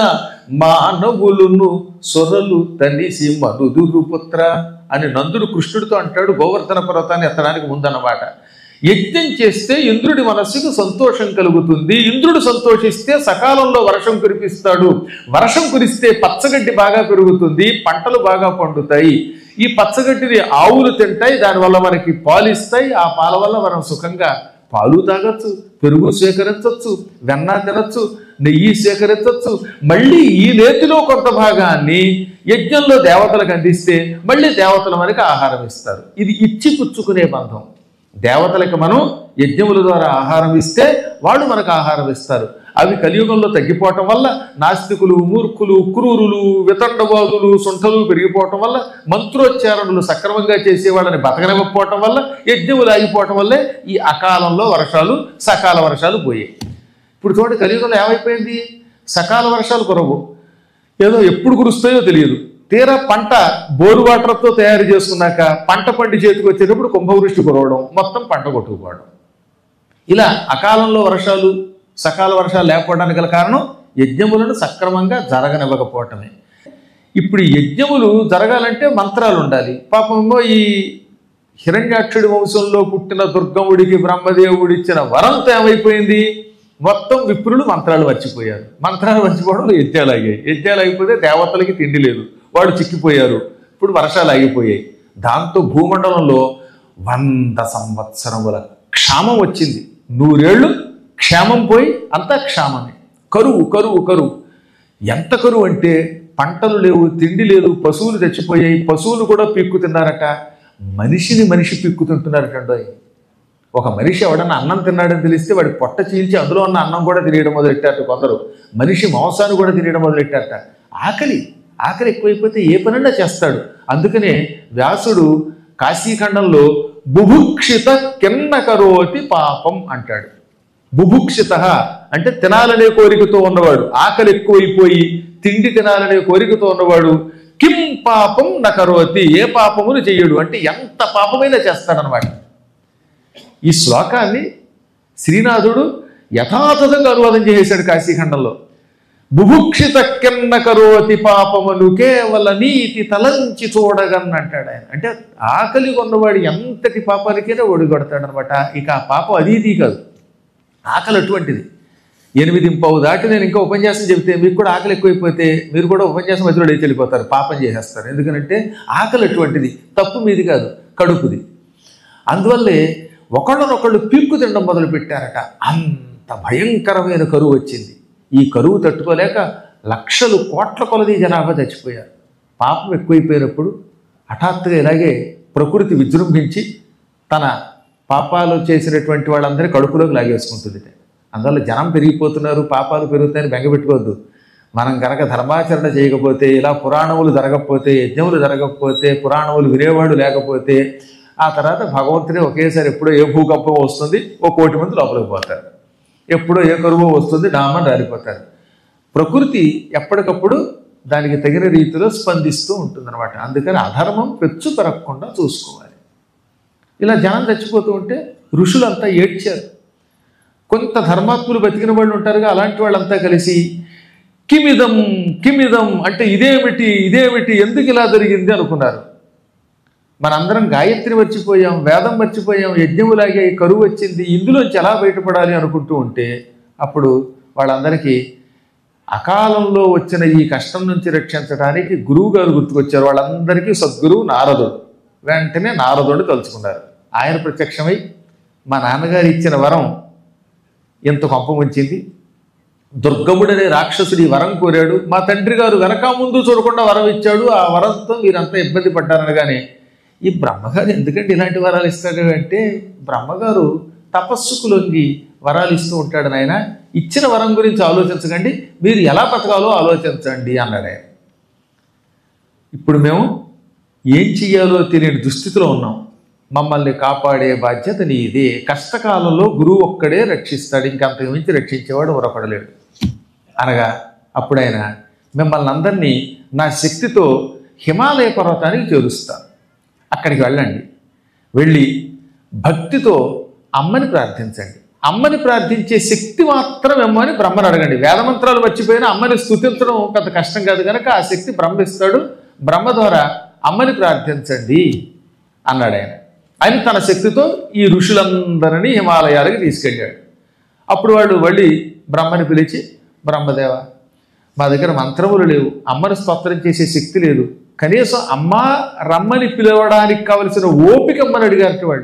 మానవులును సొరలు తనిసి మనుదురు పుత్ర అని నందుడు కృష్ణుడితో అంటాడు గోవర్ధన పర్వతాన్ని ఎత్తడానికి ముందన్నమాట యజ్ఞం చేస్తే ఇంద్రుడి మనస్సుకు సంతోషం కలుగుతుంది ఇంద్రుడు సంతోషిస్తే సకాలంలో వర్షం కురిపిస్తాడు వర్షం కురిస్తే పచ్చగడ్డి బాగా పెరుగుతుంది పంటలు బాగా పండుతాయి ఈ పచ్చగడ్డిని ఆవులు తింటాయి దానివల్ల మనకి పాలు ఇస్తాయి ఆ పాల వల్ల మనం సుఖంగా పాలు తాగొచ్చు పెరుగు సేకరించవచ్చు వెన్న తినచ్చు నెయ్యి సేకరించవచ్చు మళ్ళీ ఈ నేతిలో కొంత భాగాన్ని యజ్ఞంలో దేవతలకు అందిస్తే మళ్ళీ దేవతలు మనకి ఆహారం ఇస్తారు ఇది ఇచ్చి పుచ్చుకునే బంధం దేవతలకు మనం యజ్ఞముల ద్వారా ఆహారం ఇస్తే వాళ్ళు మనకు ఆహారం ఇస్తారు అవి కలియుగంలో తగ్గిపోవటం వల్ల నాస్తికులు మూర్ఖులు క్రూరులు వితండవాదులు సుంఠలు పెరిగిపోవటం వల్ల మంత్రోచ్చారణలు సక్రమంగా చేసే వాళ్ళని బతకనివ్వకపోవటం వల్ల యజ్ఞములు ఆగిపోవటం వల్లే ఈ అకాలంలో వర్షాలు సకాల వర్షాలు పోయాయి ఇప్పుడు చూడండి కలియుగంలో ఏమైపోయింది సకాల వర్షాలు కురవు ఏదో ఎప్పుడు కురుస్తాయో తెలియదు తీరా పంట బోరు వాటర్తో తయారు చేసుకున్నాక పంట పండి చేతికి వచ్చేటప్పుడు కుంభవృష్టి కురవడం మొత్తం పంట కొట్టుకుపోవడం ఇలా అకాలంలో వర్షాలు సకాల వర్షాలు లేకపోవడానికి గల కారణం యజ్ఞములను సక్రమంగా జరగనివ్వకపోవటమే ఇప్పుడు ఈ యజ్ఞములు జరగాలంటే మంత్రాలు ఉండాలి పాపమేమో ఈ హిరణ్యాక్షుడి వంశంలో పుట్టిన దుర్గముడికి బ్రహ్మదేవుడు ఇచ్చిన వరంతో ఏమైపోయింది మొత్తం విప్రులు మంత్రాలు మర్చిపోయారు మంత్రాలు మర్చిపోవడం యజ్ఞాలు ఆగాయి యజ్ఞాలు ఆగిపోతే దేవతలకి తిండి లేదు వాడు చిక్కిపోయారు ఇప్పుడు వర్షాలు ఆగిపోయాయి దాంతో భూమండలంలో వంద సంవత్సరముల క్షామం వచ్చింది నూరేళ్లు క్షేమం పోయి అంతా క్షామమే కరువు కరువు కరువు ఎంత కరువు అంటే పంటలు లేవు తిండి లేదు పశువులు చచ్చిపోయాయి పశువులు కూడా పీక్కు తిన్నారట మనిషిని మనిషి పీక్కుతుంటున్నారటండోయ్ ఒక మనిషి ఎవడన్నా అన్నం తిన్నాడని తెలిస్తే వాడి పొట్ట చీల్చి అందులో ఉన్న అన్నం కూడా తినేయడం మొదలెట్టారట కొందరు మనిషి మాంసాన్ని కూడా తినేయడం మొదలెట్టారట ఆకలి ఆకలి ఎక్కువైపోతే ఏ పనైనా చేస్తాడు అందుకనే వ్యాసుడు కాశీఖండంలో బుభుక్షిత కిన్న కరోతి పాపం అంటాడు బుభుక్షిత అంటే తినాలనే కోరికతో ఉన్నవాడు ఆకలి ఎక్కువైపోయి తిండి తినాలనే కోరికతో ఉన్నవాడు కిం పాపం నకరోతి ఏ పాపమును చెయ్యడు అంటే ఎంత పాపమైనా చేస్తాడనమాట ఈ శ్లోకాన్ని శ్రీనాథుడు యథాతథంగా అనువాదం చేసేశాడు కాశీఖండంలో బుభుక్షిత కిన్న కరోతి పాపములు కేవల నీతి తలంచి చూడగన్ అంటాడు ఆయన అంటే ఆకలి కొన్నవాడు ఎంతటి పాపానికైనా ఒడిగొడతాడనమాట ఇక ఆ పాపం అది ఇది కాదు ఆకలి అటువంటిది ఎనిమిది పావు దాటి నేను ఇంకా ఉపన్యాసం చెబితే మీకు కూడా ఆకలి ఎక్కువైపోతే మీరు కూడా ఉపన్యాసం మధ్యలో లేచి వెళ్ళిపోతారు పాపం చేసేస్తారు ఎందుకంటే ఆకలి అటువంటిది తప్పు మీది కాదు కడుపుది అందువల్లే ఒకళ్ళనొకళ్ళు పీక్కు తినడం మొదలు పెట్టారట అంత భయంకరమైన కరువు వచ్చింది ఈ కరువు తట్టుకోలేక లక్షలు కోట్ల కొలది జనాభా చచ్చిపోయారు పాపం ఎక్కువైపోయినప్పుడు హఠాత్తుగా ఇలాగే ప్రకృతి విజృంభించి తన పాపాలు చేసినటువంటి వాళ్ళందరి కడుపులోకి లాగేసుకుంటుంది అందువల్ల జనం పెరిగిపోతున్నారు పాపాలు పెరుగుతాయని బెంగపెట్టుకోవద్దు మనం కనుక ధర్మాచరణ చేయకపోతే ఇలా పురాణములు జరగకపోతే యజ్ఞములు జరగకపోతే పురాణములు వినేవాడు లేకపోతే ఆ తర్వాత భగవంతుడే ఒకేసారి ఎప్పుడో ఏ భూకంపం వస్తుంది ఓ కోటి మంది లోపలికి పోతారు ఎప్పుడో ఏ కరువు వస్తుంది డామని రాలిపోతారు ప్రకృతి ఎప్పటికప్పుడు దానికి తగిన రీతిలో స్పందిస్తూ ఉంటుందన్నమాట అందుకని అధర్మం పెచ్చు పెరగకుండా చూసుకోవాలి ఇలా జనం చచ్చిపోతూ ఉంటే ఋషులంతా ఏడ్చారు కొంత ధర్మాత్ములు బతికిన వాళ్ళు ఉంటారుగా అలాంటి వాళ్ళంతా కలిసి కిమిదం కిమిదం అంటే ఇదేమిటి ఇదేమిటి ఎందుకు ఇలా జరిగింది అనుకున్నారు మనందరం గాయత్రి మర్చిపోయాం వేదం మర్చిపోయాం యజ్ఞములాగే కరువు వచ్చింది ఇందులోంచి ఎలా బయటపడాలి అనుకుంటూ ఉంటే అప్పుడు వాళ్ళందరికీ అకాలంలో వచ్చిన ఈ కష్టం నుంచి రక్షించడానికి గురువు గారు గుర్తుకొచ్చారు వాళ్ళందరికీ సద్గురువు నారదుడు వెంటనే నారదుడు తలుచుకున్నారు ఆయన ప్రత్యక్షమై మా నాన్నగారు ఇచ్చిన వరం ఎంత కొంప ముంచింది దుర్గముడనే రాక్షసుడి వరం కోరాడు మా తండ్రి గారు వెనక ముందు చూడకుండా వరం ఇచ్చాడు ఆ వరంతో మీరంతా ఇబ్బంది పడ్డారనగానే ఈ బ్రహ్మగారు ఎందుకంటే ఇలాంటి వరాలు ఇస్తాడు అంటే బ్రహ్మగారు తపస్సుకు లొంగి వరాలు ఇస్తూ ఉంటాడు నాయన ఇచ్చిన వరం గురించి ఆలోచించకండి మీరు ఎలా బతకాలో ఆలోచించండి అన్నాడు ఆయన ఇప్పుడు మేము ఏం చెయ్యాలో తెలియని దుస్థితిలో ఉన్నాం మమ్మల్ని కాపాడే బాధ్యత నీదే కష్టకాలంలో గురువు ఒక్కడే రక్షిస్తాడు ఇంకంతకు మించి రక్షించేవాడు మరొకడు లేడు అనగా అప్పుడు ఆయన మిమ్మల్ని అందరినీ నా శక్తితో హిమాలయ పర్వతానికి చేరుస్తా అక్కడికి వెళ్ళండి వెళ్ళి భక్తితో అమ్మని ప్రార్థించండి అమ్మని ప్రార్థించే శక్తి మాత్రం ఇమ్మని బ్రహ్మను అడగండి వేదమంత్రాలు మర్చిపోయినా అమ్మని స్థుతించడం పెద్ద కష్టం కాదు కనుక ఆ శక్తి బ్రహ్మ ఇస్తాడు బ్రహ్మ ద్వారా అమ్మని ప్రార్థించండి అన్నాడు ఆయన ఆయన తన శక్తితో ఈ ఋషులందరినీ హిమాలయాలకు తీసుకెళ్ళాడు అప్పుడు వాళ్ళు మళ్ళీ బ్రహ్మని పిలిచి బ్రహ్మదేవ మా దగ్గర మంత్రములు లేవు అమ్మని స్తోత్రం చేసే శక్తి లేదు కనీసం అమ్మ రమ్మని పిలవడానికి కావలసిన ఓపిక అమ్మని అడిగారట వాళ్ళు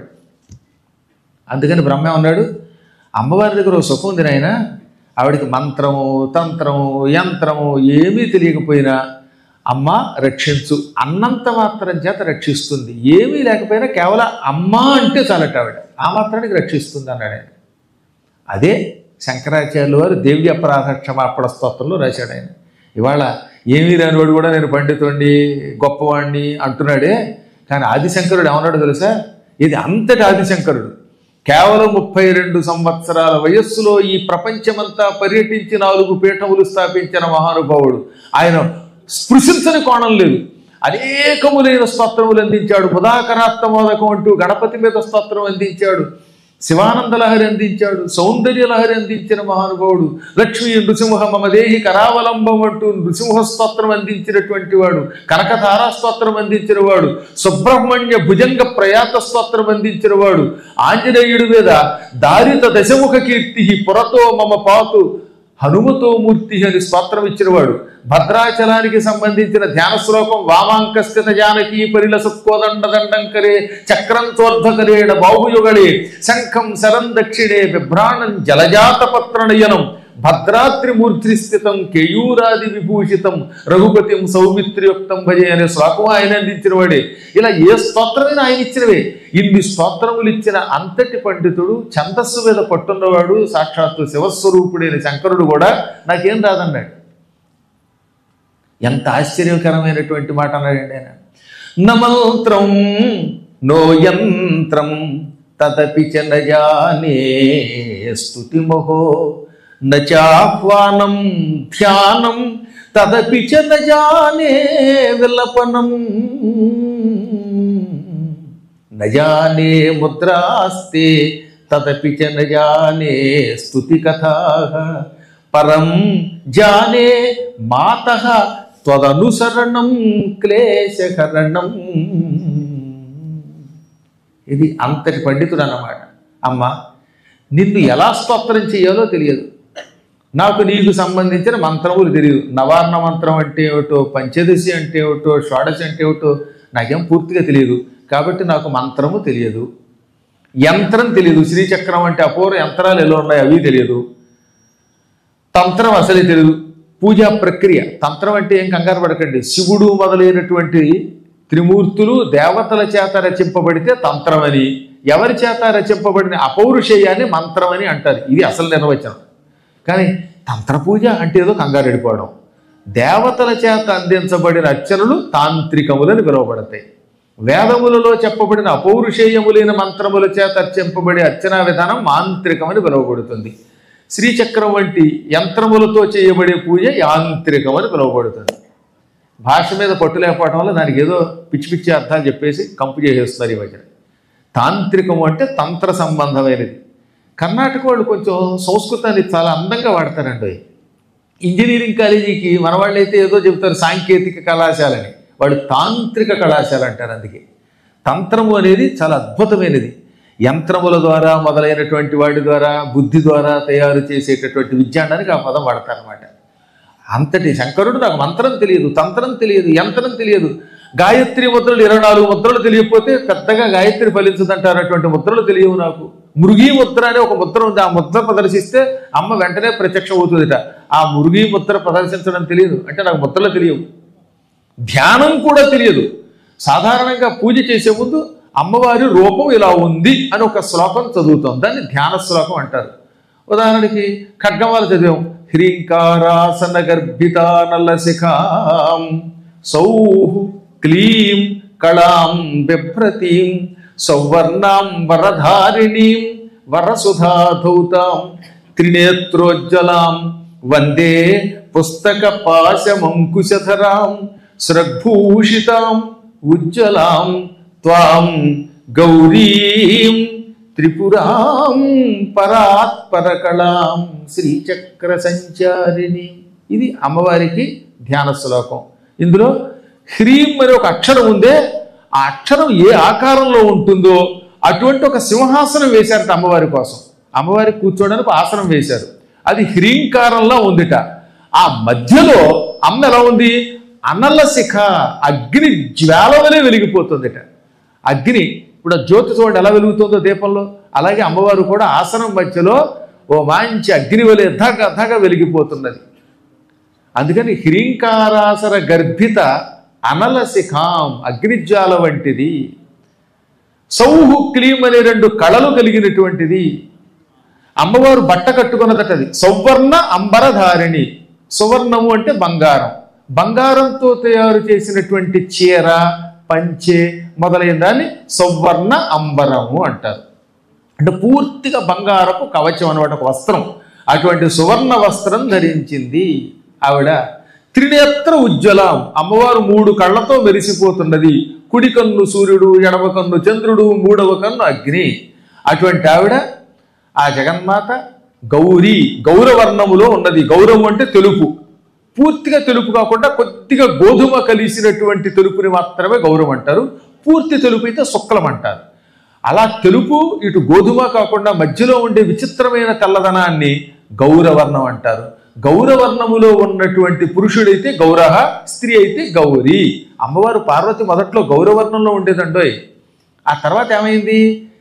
అందుకని బ్రహ్మ ఉన్నాడు అమ్మవారి దగ్గర ఒక సుఖం ఉంది నాయన ఆవిడికి మంత్రము తంత్రము యంత్రము ఏమీ తెలియకపోయినా అమ్మ రక్షించు అన్నంత మాత్రం చేత రక్షిస్తుంది ఏమీ లేకపోయినా కేవలం అమ్మ అంటే చాలట ఆవిడ ఆ మాత్రానికి రక్షిస్తుంది అన్నాడు ఆయన అదే శంకరాచార్యుల వారు దేవ్య అపరాధ క్షమాపణ స్తోత్రంలో రాశాడు ఆయన ఇవాళ ఏమీ రానివాడు కూడా నేను పండితుడిని గొప్పవాడిని అంటున్నాడే కానీ ఆదిశంకరుడు ఏమన్నాడు తెలుసా ఇది అంతటి ఆదిశంకరుడు కేవలం ముప్పై రెండు సంవత్సరాల వయస్సులో ఈ ప్రపంచమంతా పర్యటించి నాలుగు పీఠములు స్థాపించిన మహానుభావుడు ఆయన స్పృశించని కోణం లేదు అనేకములైన స్తోత్రములు అందించాడు ముదాకరాత్మోదకం అంటూ గణపతి మీద స్తోత్రం అందించాడు శివానంద లహరి అందించాడు సౌందర్య లహరి అందించిన మహానుభావుడు లక్ష్మీ నృసింహ మమదేహి కరావలంబం అంటూ నృసింహ స్తోత్రం అందించినటువంటి వాడు కనకతారా స్తోత్రం అందించిన వాడు సుబ్రహ్మణ్య భుజంగ ప్రయాత స్తోత్రం అందించిన వాడు ఆంజనేయుడి మీద దారిత దశముఖ కీర్తి పురతో మమ పాతు హనుమతో మూర్తి అని స్తోత్రం ఇచ్చినవాడు భద్రాచలానికి సంబంధించిన ధ్యాన శ్లోకం వామాంకస్థిత జానకీ పరిలసత్కోదండ దండంకరే చక్రం చోర్ధకరేణ బాహుయుగళే శంఖం శరం దక్షిణే బిభ్రాణం జలజాత పత్రనయనం భద్రాద్రి మూర్ధి స్థితం కేయూరాది విభూషితం రఘుపతిం సౌమిత్రియుక్తం భజే అనే శ్లోకం ఆయన అందించిన వాడే ఇలా ఏ స్తోత్రమైనా ఆయన ఇచ్చినవే ఇన్ని స్తోత్రములు ఇచ్చిన అంతటి పండితుడు ఛందస్సు మీద పట్టున్నవాడు సాక్షాత్తు శివస్వరూపుడైన శంకరుడు కూడా నాకేం రాదన్నాడు ఎంత ఆశ్చర్యకరమైనటువంటి మాట అన్నాడండి ఆయన నమంత్రం నో యంత్రం తదపి చ నజానే స్తుతిమహో నాహ్వానం ధ్యానం తదపి చ నజానే విలపనం నజానే ముద్రాస్తే తదపి చ నజానే స్తుతి కథా పరం జానే మాత త్వదనుసరణం క్లేశకరణం ఇది అంతటి పండితుడు అన్నమాట అమ్మ నిన్ను ఎలా స్తోత్రం చేయాలో తెలియదు నాకు నీకు సంబంధించిన మంత్రములు తెలియదు నవార్ణ మంత్రం అంటే ఏమిటో పంచదశి అంటే ఏమిటో షోడశి అంటే ఏమిటో నాకేం పూర్తిగా తెలియదు కాబట్టి నాకు మంత్రము తెలియదు యంత్రం తెలియదు శ్రీచక్రం అంటే అపూర్వ యంత్రాలు ఎలా ఉన్నాయి అవి తెలియదు తంత్రం అసలే తెలియదు పూజా ప్రక్రియ తంత్రం అంటే ఏం కంగారు పడకండి శివుడు మొదలైనటువంటి త్రిమూర్తులు దేవతల చేత రచింపబడితే తంత్రమని ఎవరి చేత రచింపబడిన అపౌరుషేయాన్ని మంత్రమని అంటారు ఇది అసలు నిర్వచనం కానీ తంత్ర పూజ అంటే ఏదో కంగారు వెళ్ళిపోవడం దేవతల చేత అందించబడిన అర్చనలు తాంత్రికములని పిలువబడతాయి వేదములలో చెప్పబడిన అపౌరుషేయములైన మంత్రముల చేత అర్చింపబడే అర్చనా విధానం మాంత్రికమని పిలువబడుతుంది శ్రీచక్రం వంటి యంత్రములతో చేయబడే పూజ యాంత్రికమని పిలువబడుతుంది భాష మీద పట్టు లేకపోవడం వల్ల దానికి ఏదో పిచ్చి పిచ్చి అర్థాలు చెప్పేసి కంపు చేసేస్తున్నారు ఈ మధ్యన తాంత్రికము అంటే తంత్ర సంబంధమైనది కర్ణాటక వాళ్ళు కొంచెం సంస్కృతాన్ని చాలా అందంగా వాడతారండి ఇంజనీరింగ్ కాలేజీకి మన వాళ్ళు అయితే ఏదో చెబుతారు సాంకేతిక కళాశాలని వాళ్ళు తాంత్రిక కళాశాల అంటారు అందుకే తంత్రము అనేది చాలా అద్భుతమైనది యంత్రముల ద్వారా మొదలైనటువంటి వాటి ద్వారా బుద్ధి ద్వారా తయారు చేసేటటువంటి విజ్ఞానానికి ఆ పదం వాడతారనమాట అంతటి శంకరుడు నాకు మంత్రం తెలియదు తంత్రం తెలియదు యంత్రం తెలియదు గాయత్రి ముద్రలు ఇరవై నాలుగు ముద్రలు తెలియకపోతే పెద్దగా గాయత్రి ఫలించదంటారు అటువంటి ముద్రలు తెలియవు నాకు మృగీ ముద్ర అనే ఒక ముద్ర ఉంది ఆ ముద్ర ప్రదర్శిస్తే అమ్మ వెంటనే ప్రత్యక్షం అవుతుందిట ఆ మృగీ ముద్ర ప్రదర్శించడం తెలియదు అంటే నాకు ముద్రలు తెలియవు ధ్యానం కూడా తెలియదు సాధారణంగా పూజ చేసే ముందు అమ్మవారి రూపం ఇలా ఉంది అని ఒక శ్లోకం చదువుతాం దాన్ని ధ్యాన శ్లోకం అంటారు ఉదాహరణకి ఖడ్గమాల చదివాం హ్రీంకారాసన గర్భితానల శిఖాం సౌహు క్లీం కళాం బిభ్రతీం సౌవర్ణాం వరధారిణీం వరసుధాధౌతాం త్రినేత్రోజ్వలాం వందే పుస్తక పాశమంకుశధరాం స్రగ్భూషితాం ఉజ్వలాం త్వాం గౌరీం త్రిపురాం పరాత్పరకళాం శ్రీచక్ర సంచారిణి ఇది అమ్మవారికి ధ్యాన శ్లోకం ఇందులో హ్రీం అనే ఒక అక్షరం ఉందే ఆ అక్షరం ఏ ఆకారంలో ఉంటుందో అటువంటి ఒక సింహాసనం వేశారట అమ్మవారి కోసం అమ్మవారి కూర్చోడానికి ఒక ఆసనం వేశారు అది హ్రీంకారంలో ఉందిట ఆ మధ్యలో అమ్మ ఎలా ఉంది అనల శిఖ అగ్ని జ్వాల వలె వెలిగిపోతుందిట అగ్ని ఇప్పుడు ఆ జ్యోతి చూడండి ఎలా వెలుగుతుందో దీపంలో అలాగే అమ్మవారు కూడా ఆసనం మధ్యలో ఓ మంచి అగ్ని వలె ధగ ధగ వెలిగిపోతున్నది అందుకని హ్రీంకారాసర గర్భిత అనల శిఖాం అగ్నిజ్వాల వంటిది సౌహు క్లీం అనే రెండు కళలు కలిగినటువంటిది అమ్మవారు బట్ట కట్టుకున్నదటది సౌవర్ణ అంబరధారిణి సువర్ణము అంటే బంగారం బంగారంతో తయారు చేసినటువంటి చీర పంచె మొదలైన దాన్ని సౌవర్ణ అంబరము అంటారు అంటే పూర్తిగా బంగారపు కవచం అనమాట ఒక వస్త్రం అటువంటి సువర్ణ వస్త్రం ధరించింది ఆవిడ త్రినేత్ర ఉజ్వలం అమ్మవారు మూడు కళ్ళతో మెరిసిపోతున్నది కుడి కన్ను సూర్యుడు ఎడమ కన్ను చంద్రుడు మూడవ కన్ను అగ్ని అటువంటి ఆవిడ ఆ జగన్మాత గౌరీ గౌరవర్ణములో ఉన్నది గౌరవం అంటే తెలుపు పూర్తిగా తెలుపు కాకుండా కొద్దిగా గోధుమ కలిసినటువంటి తెలుపుని మాత్రమే గౌరవం అంటారు పూర్తి తెలుపు అయితే శుక్లం అంటారు అలా తెలుపు ఇటు గోధుమ కాకుండా మధ్యలో ఉండే విచిత్రమైన తెల్లదనాన్ని గౌరవర్ణం అంటారు గౌరవర్ణములో ఉన్నటువంటి పురుషుడైతే గౌరవ స్త్రీ అయితే గౌరీ అమ్మవారు పార్వతి మొదట్లో గౌరవర్ణంలో ఉండేదండోయ్ ఆ తర్వాత ఏమైంది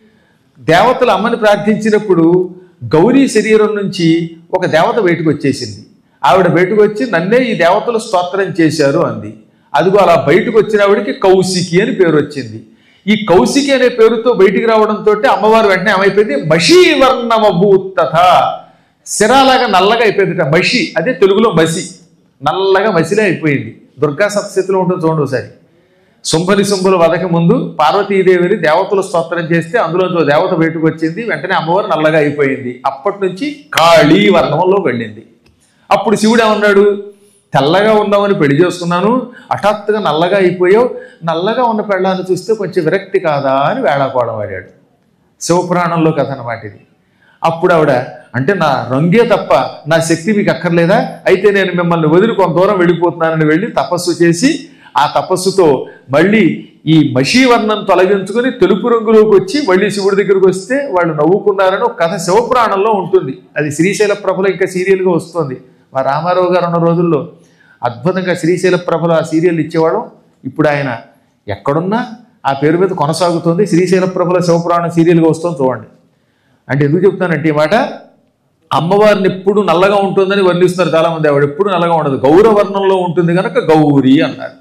దేవతలు అమ్మని ప్రార్థించినప్పుడు గౌరీ శరీరం నుంచి ఒక దేవత బయటకు వచ్చేసింది ఆవిడ బయటకు వచ్చి నన్నే ఈ దేవతలు స్తోత్రం చేశారు అంది అదిగో అలా బయటకు వచ్చిన ఆవిడకి కౌశికి అని పేరు వచ్చింది ఈ కౌశికి అనే పేరుతో బయటికి రావడంతో అమ్మవారు వెంటనే ఏమైపోయింది మషీవర్ణమభూతథ సిరాలాగా నల్లగా అయిపోయిందిట మషి అదే తెలుగులో మసి నల్లగా మసిలే అయిపోయింది దుర్గా సప్తశతిలో ఉంటుంది చూడండి ఒకసారి శుంభని శుంభుల వదక ముందు పార్వతీదేవిని దేవతలు స్తోత్రం చేస్తే అందులో ఓ దేవత బయటకు వచ్చింది వెంటనే అమ్మవారు నల్లగా అయిపోయింది అప్పటి నుంచి కాళీ వర్ణంలో వెళ్ళింది అప్పుడు శివుడు ఏమన్నాడు తెల్లగా ఉన్నామని పెళ్లి చేసుకున్నాను హఠాత్తుగా నల్లగా అయిపోయావు నల్లగా ఉన్న పెళ్ళాన్ని చూస్తే కొంచెం విరక్తి కాదా అని వేళాకోవడం వాడాడు శివపురాణంలో కథ అన్నమాట ఇది అప్పుడు ఆవిడ అంటే నా రంగే తప్ప నా శక్తి మీకు అక్కర్లేదా అయితే నేను మిమ్మల్ని వదిలి కొంత దూరం వెళ్ళిపోతున్నానని వెళ్ళి తపస్సు చేసి ఆ తపస్సుతో మళ్ళీ ఈ మషీవర్ణం తొలగించుకొని తెలుపు రంగులోకి వచ్చి మళ్ళీ శివుడి దగ్గరికి వస్తే వాళ్ళు నవ్వుకున్నారని ఒక కథ శివపురాణంలో ఉంటుంది అది శ్రీశైల ప్రభలో ఇంకా సీరియల్గా వస్తుంది మా రామారావు గారు ఉన్న రోజుల్లో అద్భుతంగా శ్రీశైల ప్రభలో ఆ సీరియల్ ఇచ్చేవాళ్ళం ఇప్పుడు ఆయన ఎక్కడున్నా ఆ పేరు మీద కొనసాగుతుంది శ్రీశైల ప్రభల శివపురాణం సీరియల్గా వస్తుంది చూడండి అంటే ఎందుకు చెప్తానంటే ఈ మాట అమ్మవారిని ఎప్పుడు నల్లగా ఉంటుందని వర్ణిస్తున్నారు చాలామంది ఆవిడ ఎప్పుడు నల్లగా ఉండదు గౌరవర్ణంలో ఉంటుంది కనుక గౌరీ అన్నారు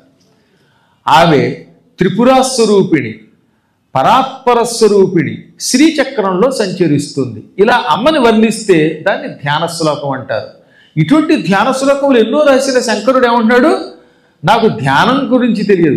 ఆమె త్రిపురా స్వరూపిణి పరాత్పర స్వరూపిణి శ్రీచక్రంలో సంచరిస్తుంది ఇలా అమ్మని వర్ణిస్తే దాన్ని ధ్యాన శ్లోకం అంటారు ఇటువంటి ధ్యాన శ్లోకములు ఎన్నో రాసిన శంకరుడు ఏమంటున్నాడు నాకు ధ్యానం గురించి తెలియదు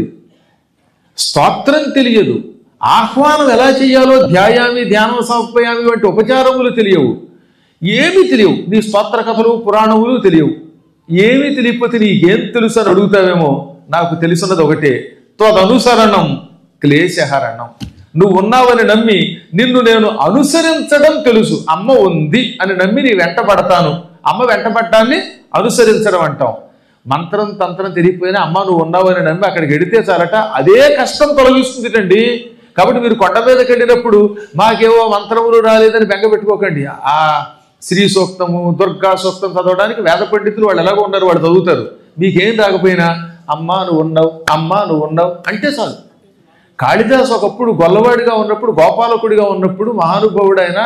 స్తోత్రం తెలియదు ఆహ్వానం ఎలా చేయాలో ధ్యాయామి ధ్యానం సమర్పయామి వంటి ఉపచారములు తెలియవు ఏమీ తెలియవు నీ స్తోత్ర కథలు పురాణములు తెలియవు ఏమీ తెలియకపోతే నీకేం తెలుసు అని అడుగుతావేమో నాకు తెలుసున్నది ఒకటే త్వదనుసరణం క్లేశహరణం నువ్వు ఉన్నావని నమ్మి నిన్ను నేను అనుసరించడం తెలుసు అమ్మ ఉంది అని నమ్మి నీ వెంట పడతాను అమ్మ వెంట పడ్డాన్ని అనుసరించడం అంటాం మంత్రం తంత్రం తెలియకపోయినా అమ్మ నువ్వు ఉన్నావని నమ్మి అక్కడికి వెడితే చాలట అదే కష్టం తొలగిస్తుందిటండి కాబట్టి మీరు కొండ మీదకి వెళ్ళినప్పుడు మాకేవో మంత్రములు రాలేదని బెంగ పెట్టుకోకండి ఆ శ్రీ సూక్తము దుర్గా సూక్తం చదవడానికి వేద పండితులు వాళ్ళు ఎలాగో ఉన్నారు వాళ్ళు చదువుతారు మీకేం రాకపోయినా అమ్మా నువ్వు ఉన్నావు అమ్మా నువ్వు ఉన్నావు అంటే చాలు కాళిదాస్ ఒకప్పుడు గొల్లవాడిగా ఉన్నప్పుడు గోపాలకుడిగా ఉన్నప్పుడు మహానుభావుడైన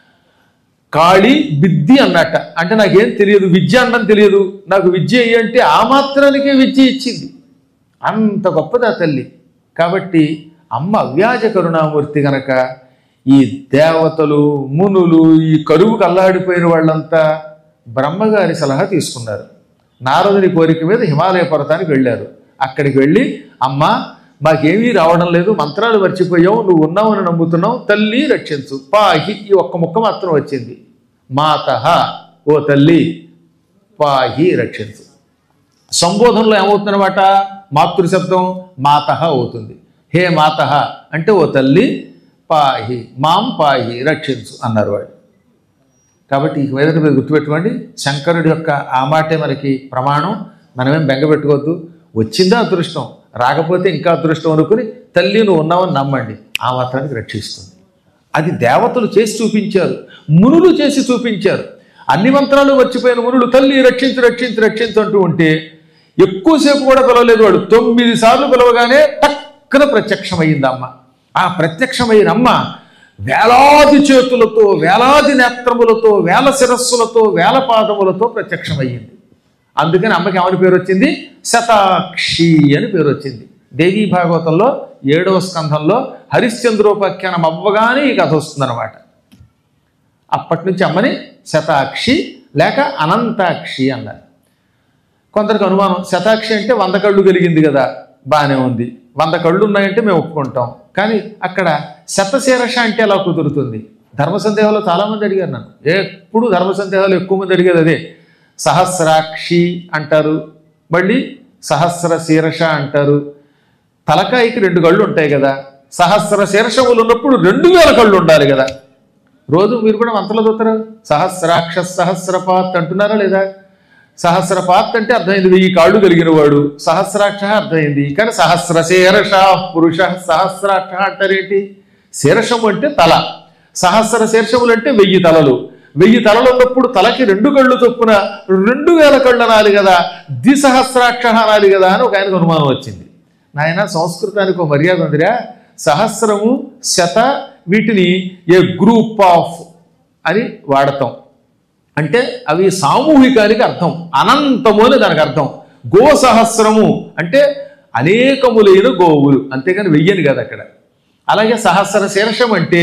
కాళి బిద్ది అన్నట్ట అంటే నాకేం తెలియదు విద్య అనడం తెలియదు నాకు విద్య ఇయ్యి అంటే ఆ మాత్రానికే విద్య ఇచ్చింది అంత గొప్పది ఆ తల్లి కాబట్టి అమ్మ అవ్యాజ కరుణామూర్తి గనక ఈ దేవతలు మునులు ఈ కరువుకు అల్లాడిపోయిన వాళ్ళంతా బ్రహ్మగారి సలహా తీసుకున్నారు నారదుని కోరిక మీద హిమాలయ పర్వతానికి వెళ్ళారు అక్కడికి వెళ్ళి అమ్మా మాకేమీ రావడం లేదు మంత్రాలు మర్చిపోయావు నువ్వు ఉన్నావని నమ్ముతున్నావు తల్లి రక్షించు పాహి ఈ ఒక్క ముక్క మాత్రం వచ్చింది మాతహ ఓ తల్లి పాహి రక్షించు సంబోధనలో ఏమవుతుందన్నమాట మాతృ శబ్దం మాతహ అవుతుంది హే మాతహ అంటే ఓ తల్లి పాహి మాం పాహి రక్షించు అన్నారు వాడు కాబట్టి ఇక మీదట మీరు గుర్తుపెట్టుకోండి శంకరుడి యొక్క ఆ మాటే మనకి ప్రమాణం మనమేం బెంగపెట్టుకోవద్దు వచ్చిందా అదృష్టం రాకపోతే ఇంకా అదృష్టం అనుకుని తల్లి నువ్వు ఉన్నావని నమ్మండి ఆ మాత్రానికి రక్షిస్తుంది అది దేవతలు చేసి చూపించారు మునులు చేసి చూపించారు అన్ని మంత్రాలు మర్చిపోయిన మునులు తల్లి రక్షించు రక్షించు రక్షించు అంటూ ఉంటే ఎక్కువసేపు కూడా పిలవలేదు వాడు తొమ్మిది సార్లు పిలవగానే టక్కున ప్రత్యక్షమైంది అమ్మ ఆ ప్రత్యక్షమైన అమ్మ వేలాది చేతులతో వేలాది నేత్రములతో వేల శిరస్సులతో వేల పాదములతో ప్రత్యక్షమయ్యింది అందుకని అమ్మకి ఏమని పేరు వచ్చింది శతాక్షి అని పేరు వచ్చింది దేవీ భాగవతంలో ఏడవ స్కంధంలో హరిశ్చంద్రోపాఖ్యానం అవ్వగానే ఈ కథ వస్తుందన్నమాట అప్పటి నుంచి అమ్మని శతాక్షి లేక అనంతాక్షి అన్నారు కొందరికి అనుమానం శతాక్షి అంటే వంద కళ్ళు కలిగింది కదా బాగానే ఉంది వంద కళ్ళు ఉన్నాయంటే మేము ఒప్పుకుంటాం కానీ అక్కడ శతశీరష అంటే ఎలా కుదురుతుంది ధర్మ సందేహాలు చాలామంది అడిగారు నన్ను ఎప్పుడు ధర్మ సందేహాలు ఎక్కువ మంది అడిగేది అదే సహస్రాక్షి అంటారు మళ్ళీ సహస్ర శీర్ష అంటారు తలకాయికి రెండు కళ్ళు ఉంటాయి కదా సహస్ర శీర్షములు ఉన్నప్పుడు రెండు వేల కళ్ళు ఉండాలి కదా రోజు మీరు కూడా మంత్రాలు చదువుతారు సహస్రాక్ష సహస్రపాత్ అంటున్నారా లేదా సహస్రపాత్ అంటే అర్థమైంది వెయ్యి కాళ్ళు కలిగిన వాడు సహస్రాక్ష అర్థమైంది కానీ సహస్ర శీర్ష పురుష సహస్రాక్ష అంటారేంటి శీర్షము అంటే తల సహస్ర శీర్షములు అంటే వెయ్యి తలలు వెయ్యి తలలు ఉన్నప్పుడు తలకి రెండు కళ్ళు చొప్పున రెండు వేల కళ్ళు అనాలి కదా ద్విసహస్రాక్ష అనాలి కదా అని ఒక ఆయనకు అనుమానం వచ్చింది నాయన సంస్కృతానికి ఒక మర్యాద ఉందిరా సహస్రము శత వీటిని ఏ గ్రూప్ ఆఫ్ అని వాడతాం అంటే అవి సామూహికానికి అర్థం అనంతము అని దానికి అర్థం గో సహస్రము అంటే అనేకములైన గోవులు అంతేగాని వెయ్యని కాదు అక్కడ అలాగే సహస్ర శీర్షం అంటే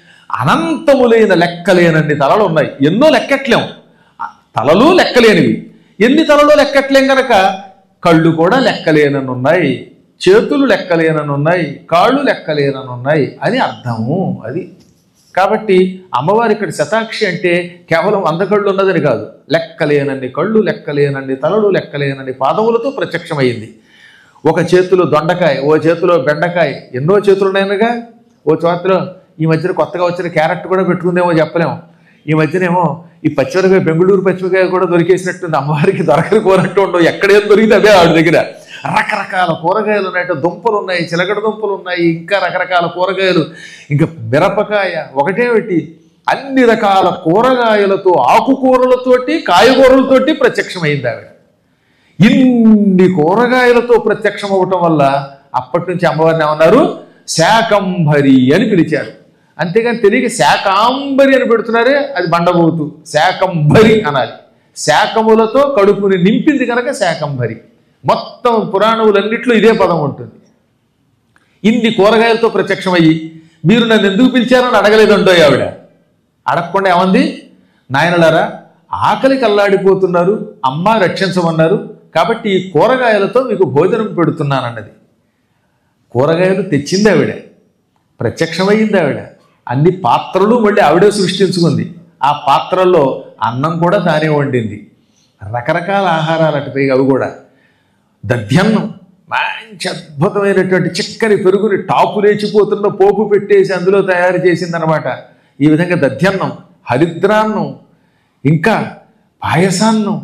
అనంతములైన లెక్కలేనన్ని తలలు ఉన్నాయి ఎన్నో లెక్కట్లేం ఆ తలలు లెక్కలేనివి ఎన్ని తలలు లెక్కట్లేం గనక కళ్ళు కూడా లెక్కలేనని ఉన్నాయి చేతులు లెక్కలేనని ఉన్నాయి కాళ్ళు లెక్కలేనని ఉన్నాయి అని అర్థము అది కాబట్టి అమ్మవారి ఇక్కడ శతాక్షి అంటే కేవలం వంద కళ్ళు ఉన్నదని కాదు లెక్కలేనన్ని కళ్ళు లెక్కలేనన్ని తలలు లెక్కలేనన్ని పాదములతో ప్రత్యక్షమైంది ఒక చేతిలో దొండకాయ ఓ చేతిలో బెండకాయ ఎన్నో చేతులు ఉన్నాయనగా ఓ చేతిలో ఈ మధ్యన కొత్తగా వచ్చిన క్యారెట్ కూడా పెట్టుకుందేమో చెప్పలేము ఈ మధ్యనేమో ఈ పచ్చిమిరకాయ బెంగళూరు పచ్చిమిరకాయ కూడా దొరికేసినట్టుంది అమ్మవారికి దొరకని కూరట్టు ఉండవు ఎక్కడేం దొరికితే అదే ఆవిడ దగ్గర రకరకాల కూరగాయలు ఉన్నాయి దుంపలు ఉన్నాయి చిలకడ దుంపలు ఉన్నాయి ఇంకా రకరకాల కూరగాయలు ఇంకా మిరపకాయ ఒకటేమిటి అన్ని రకాల కూరగాయలతో ఆకుకూరలతోటి కాయగూరలతోటి ప్రత్యక్షమైంది ఆవిడ ఇన్ని కూరగాయలతో ప్రత్యక్షం అవటం వల్ల అప్పటి నుంచి అమ్మవారిని ఏమన్నారు శాకంభరి అని పిలిచారు అంతేగాని తెలియక శాకాంబరి అని పెడుతున్నారే అది బండబోతు శాకంభరి అనాలి శాకములతో కడుపుని నింపింది కనుక శాకంభరి మొత్తం పురాణములన్నిట్లో ఇదే పదం ఉంటుంది ఇన్ని కూరగాయలతో ప్రత్యక్షమయ్యి మీరు నన్ను ఎందుకు పిలిచారని అడగలేదండో ఆవిడ అడగకుండా ఏమంది నాయనలారా ఆకలికి అల్లాడిపోతున్నారు అమ్మ రక్షించమన్నారు కాబట్టి ఈ కూరగాయలతో మీకు భోజనం పెడుతున్నానన్నది కూరగాయలు తెచ్చింది ఆవిడ ప్రత్యక్షమైంది ఆవిడ అన్ని పాత్రలు మళ్ళీ ఆవిడే సృష్టించుకుంది ఆ పాత్రల్లో అన్నం కూడా తానే వండింది రకరకాల ఆహారాలు అటు పైగా అవి కూడా దధ్యన్నం మంచి అద్భుతమైనటువంటి చిక్కని పెరుగుని టాపు లేచిపోతున్న పోపు పెట్టేసి అందులో తయారు చేసిందనమాట ఈ విధంగా దధ్యన్నం హరిద్రాన్నం ఇంకా పాయసాన్నం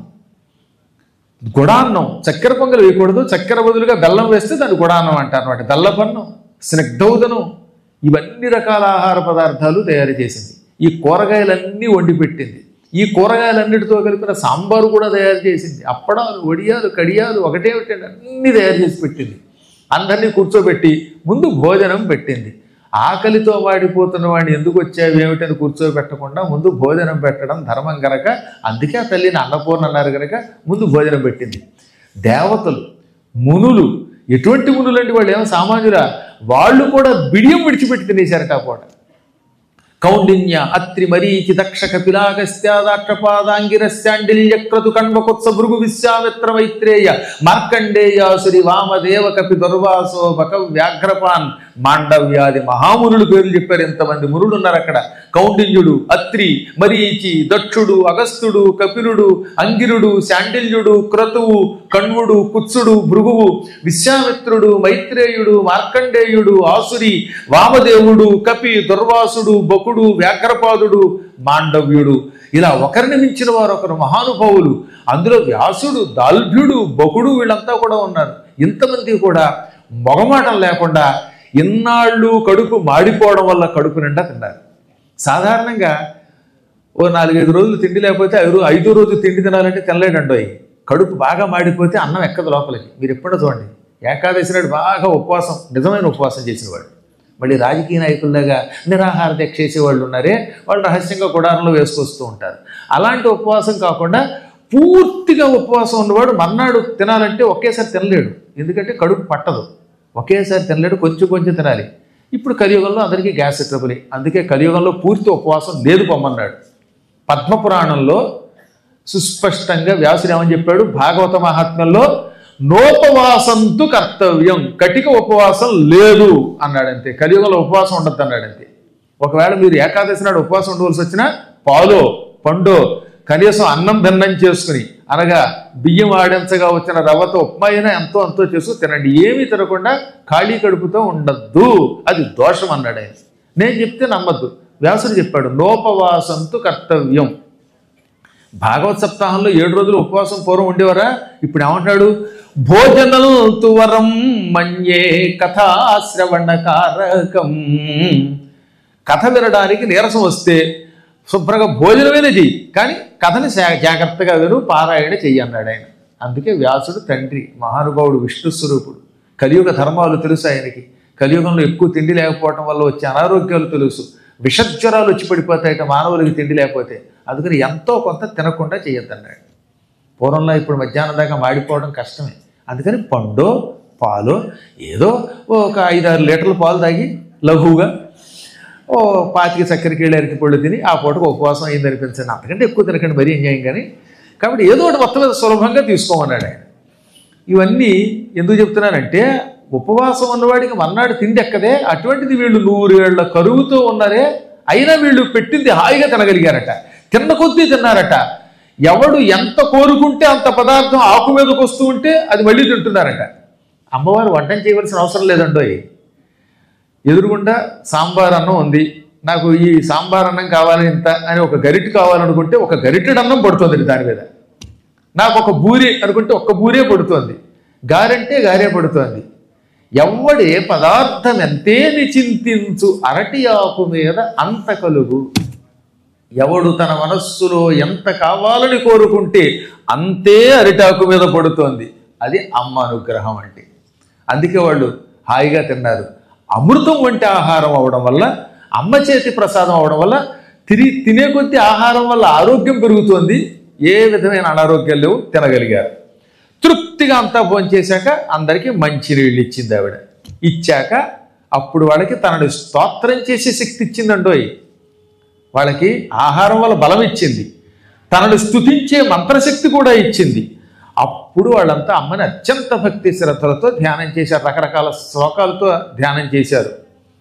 గుడాన్నం చక్కెర పొంగల్ వేయకూడదు చక్కెర బదులుగా బెల్లం వేస్తే దాన్ని గుడాన్నం అంటారు అనమాట బెల్లపన్నం స్నిగ్ధౌదనం ఇవన్నీ రకాల ఆహార పదార్థాలు తయారు చేసింది ఈ కూరగాయలన్నీ వండి పెట్టింది ఈ కూరగాయలన్నిటితో కలిపిన సాంబారు కూడా తయారు చేసింది అప్పడాలు వడియాలు కడియాలు ఒకటే పెట్టండి అన్నీ తయారు చేసి పెట్టింది అందరినీ కూర్చోబెట్టి ముందు భోజనం పెట్టింది ఆకలితో వాడిపోతున్న వాడిని ఎందుకు వచ్చావు ఏమిటని కూర్చోబెట్టకుండా ముందు భోజనం పెట్టడం ధర్మం గనక అందుకే ఆ తల్లిని అన్నపూర్ణ అన్నారు గనక ముందు భోజనం పెట్టింది దేవతలు మునులు ఎటువంటి మునులు అంటే వాళ్ళు ఏమో సామాన్యుల వాళ్ళు కూడా బిడియం విడిచిపెట్టి తినేశారట ఆ పూట కౌండిన్య అత్రి మరీచి దక్ష కపిలాగస్త్యాదాక్షపాదాంగిరస్యాండిల్య క్రతు కణ్వకుత్స భృగు విశ్వామిత్ర మైత్రేయ మార్కండేయాసురి వామదేవ కపి దుర్వాసో బక వ్యాఘ్రపాన్ మాండవ్యాది మహామునులు పేర్లు చెప్పారు ఎంతమంది మునులు ఉన్నారు అక్కడ కౌండిన్యుడు అత్రి మరీచి దక్షుడు అగస్త్యుడు కపిలుడు అంగిరుడు శాండిల్యుడు క్రతువు కణ్వుడు కుత్సుడు భృగువు విశ్వామిత్రుడు మైత్రేయుడు మార్కండేయుడు ఆసురి వామదేవుడు కపి దుర్వాసుడు బకుడు వ్యాఘ్రపాదుడు మాండవ్యుడు ఇలా ఒకరిని మించిన వారు ఒకరు మహానుభావులు అందులో వ్యాసుడు దాల్భ్యుడు బకుడు వీళ్ళంతా కూడా ఉన్నారు ఇంతమంది కూడా మొగమాటం లేకుండా ఇన్నాళ్ళు కడుపు మాడిపోవడం వల్ల కడుపు నిండా తిన్నారు సాధారణంగా ఓ నాలుగైదు రోజులు తిండి లేకపోతే ఐదు ఐదో రోజు తిండి తినాలంటే తినలేడండో కడుపు బాగా మాడిపోతే అన్నం ఎక్కదు లోపలికి మీరు ఎప్పుడో చూడండి ఏకాదశి నాడు బాగా ఉపవాసం నిజమైన ఉపవాసం చేసినవాడు మళ్ళీ రాజకీయ నాయకుల్లాగా నిరాహార దీక్ష చేసేవాళ్ళు ఉన్నారే వాళ్ళు రహస్యంగా గుడారంలో వేసుకొస్తూ ఉంటారు అలాంటి ఉపవాసం కాకుండా పూర్తిగా ఉపవాసం ఉన్నవాడు మర్నాడు తినాలంటే ఒకేసారి తినలేడు ఎందుకంటే కడుపు పట్టదు ఒకేసారి తినలేడు కొంచెం కొంచెం తినాలి ఇప్పుడు కలియుగంలో అందరికీ గ్యాస్ ట్రబుల్ అందుకే కలియుగంలో పూర్తి ఉపవాసం లేదు పొమ్మన్నాడు పద్మపురాణంలో సుస్పష్టంగా వ్యాసుడు ఏమని చెప్పాడు భాగవత మహాత్మ్యంలో నోపవాసంతు కర్తవ్యం కటిక ఉపవాసం లేదు అన్నాడంతే కలియుగంలో ఉపవాసం ఉండద్దు అన్నాడంతే ఒకవేళ మీరు ఏకాదశి నాడు ఉపవాసం ఉండవలసి వచ్చినా పాలో పండో కనీసం అన్నం భిన్నం చేసుకుని అనగా బియ్యం ఆడించగా వచ్చిన రవ్వతో ఉప్మా అయినా ఎంతో అంతో చేసుకు తినండి ఏమీ తినకుండా ఖాళీ కడుపుతో ఉండద్దు అది దోషం అన్నాడు ఆయన నేను చెప్తే నమ్మద్దు వ్యాసుడు చెప్పాడు నోపవాసంతు కర్తవ్యం భాగవత్ సప్తాహంలో ఏడు రోజులు ఉపవాసం పూర్వం ఉండేవారా ఇప్పుడు ఏమంటాడు భోజనం తువరం మన్యే కథాశ్రవణకారకం కథ వినడానికి నీరసం వస్తే శుభ్రంగా భోజనమైనా చెయ్యి కానీ కథని జా- జాగ్రత్తగా విను పారాయణ చెయ్యి అన్నాడు ఆయన అందుకే వ్యాసుడు తండ్రి మహానుభావుడు విష్ణు స్వరూపుడు కలియుగ ధర్మాలు తెలుసు ఆయనకి కలియుగంలో ఎక్కువ తిండి లేకపోవటం వల్ల వచ్చే అనారోగ్యాలు తెలుసు విషజ్వరాలు వచ్చి పడిపోతాయట మానవులకి తిండి లేకపోతే అందుకని ఎంతో కొంత తినకుండా చేయొద్దన్నాడు పూర్వంలో ఇప్పుడు మధ్యాహ్నం దాకా మాడిపోవడం కష్టమే అందుకని పండో పాలో ఏదో ఒక ఐదారు లీటర్ల పాలు తాగి లఘువుగా ఓ పాతికి చక్కెర కీళ్ళ అరటి పళ్ళు తిని ఆ పూటకు ఉపవాసం అయింది అనిపించండి అంతకంటే ఎక్కువ తినకండి మరీ ఎంజాయం కానీ కాబట్టి ఏదో ఒకటి మొత్తం మీద సులభంగా తీసుకోమన్నాడు ఆయన ఇవన్నీ ఎందుకు చెప్తున్నానంటే ఉపవాసం ఉన్నవాడికి మన్నాడు తిండి ఎక్కదే అటువంటిది వీళ్ళు నూరేళ్ల కరువుతో ఉన్నారే అయినా వీళ్ళు పెట్టింది హాయిగా తినగలిగారట తిన్న కొద్దీ తిన్నారట ఎవడు ఎంత కోరుకుంటే అంత పదార్థం ఆకు మీదకి వస్తూ ఉంటే అది మళ్ళీ తింటున్నారట అమ్మవారు వంటం చేయవలసిన అవసరం లేదండోయ్ ఎదురుగుండా సాంబార్ అన్నం ఉంది నాకు ఈ సాంబార్ అన్నం కావాలి ఇంత అని ఒక గరిటె కావాలనుకుంటే ఒక గరిటెడు అన్నం పడుతుంది దాని మీద నాకు ఒక బూరి అనుకుంటే ఒక్క బూరే పడుతోంది గారంటే గారే పడుతోంది ఎవ్వడే పదార్థం ఎంతేని చింతించు అరటి ఆకు మీద అంత కలుగు ఎవడు తన మనస్సులో ఎంత కావాలని కోరుకుంటే అంతే అరిటాకు మీద పడుతోంది అది అమ్మ అనుగ్రహం అంటే అందుకే వాళ్ళు హాయిగా తిన్నారు అమృతం వంటి ఆహారం అవడం వల్ల అమ్మ చేతి ప్రసాదం అవడం వల్ల తిరిగి తినే కొద్దీ ఆహారం వల్ల ఆరోగ్యం పెరుగుతోంది ఏ విధమైన అనారోగ్యాలు లేవు తినగలిగారు తృప్తిగా అంతా భోంచేశాక అందరికీ మంచినీళ్ళు ఇచ్చింది ఆవిడ ఇచ్చాక అప్పుడు వాళ్ళకి తనని స్తోత్రం చేసే శక్తి ఇచ్చిందండోయ్ వాళ్ళకి ఆహారం వల్ల బలం ఇచ్చింది తనను స్తుతించే మంత్రశక్తి కూడా ఇచ్చింది అప్పుడు వాళ్ళంతా అమ్మని అత్యంత భక్తి శ్రద్ధలతో ధ్యానం చేశారు రకరకాల శ్లోకాలతో ధ్యానం చేశారు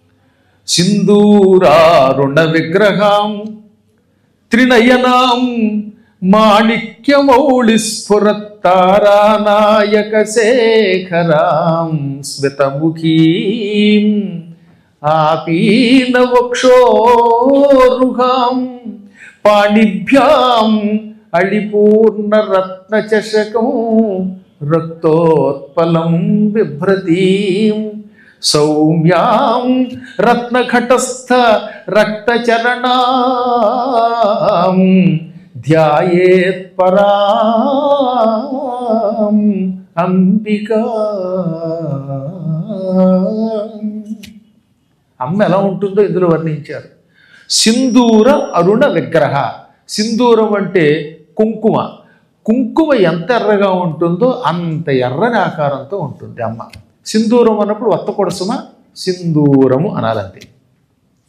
సింధూరారుణ విగ్రహం త్రినయనాం మాణిక్యమౌళి స్ఫురత్తారానాయక శేఖరాం స్మితముఖీం ఆపీన వక్షోరుహాం పాణిభ్యాం అళిపూర్ణ రత్న చషకం రక్తోత్పలం బిభ్రతీం సౌమ్యాం రత్నఘటస్థ రక్తచరణాం ధ్యాయేత్ పరాం అంబికా అమ్మ ఎలా ఉంటుందో ఇందులో వర్ణించారు సింధూర అరుణ విగ్రహ సింధూరం అంటే కుంకుమ కుంకుమ ఎంత ఎర్రగా ఉంటుందో అంత ఎర్రని ఆకారంతో ఉంటుంది అమ్మ సింధూరం అన్నప్పుడు వత్త కొడసమ సింధూరము అనాలంతే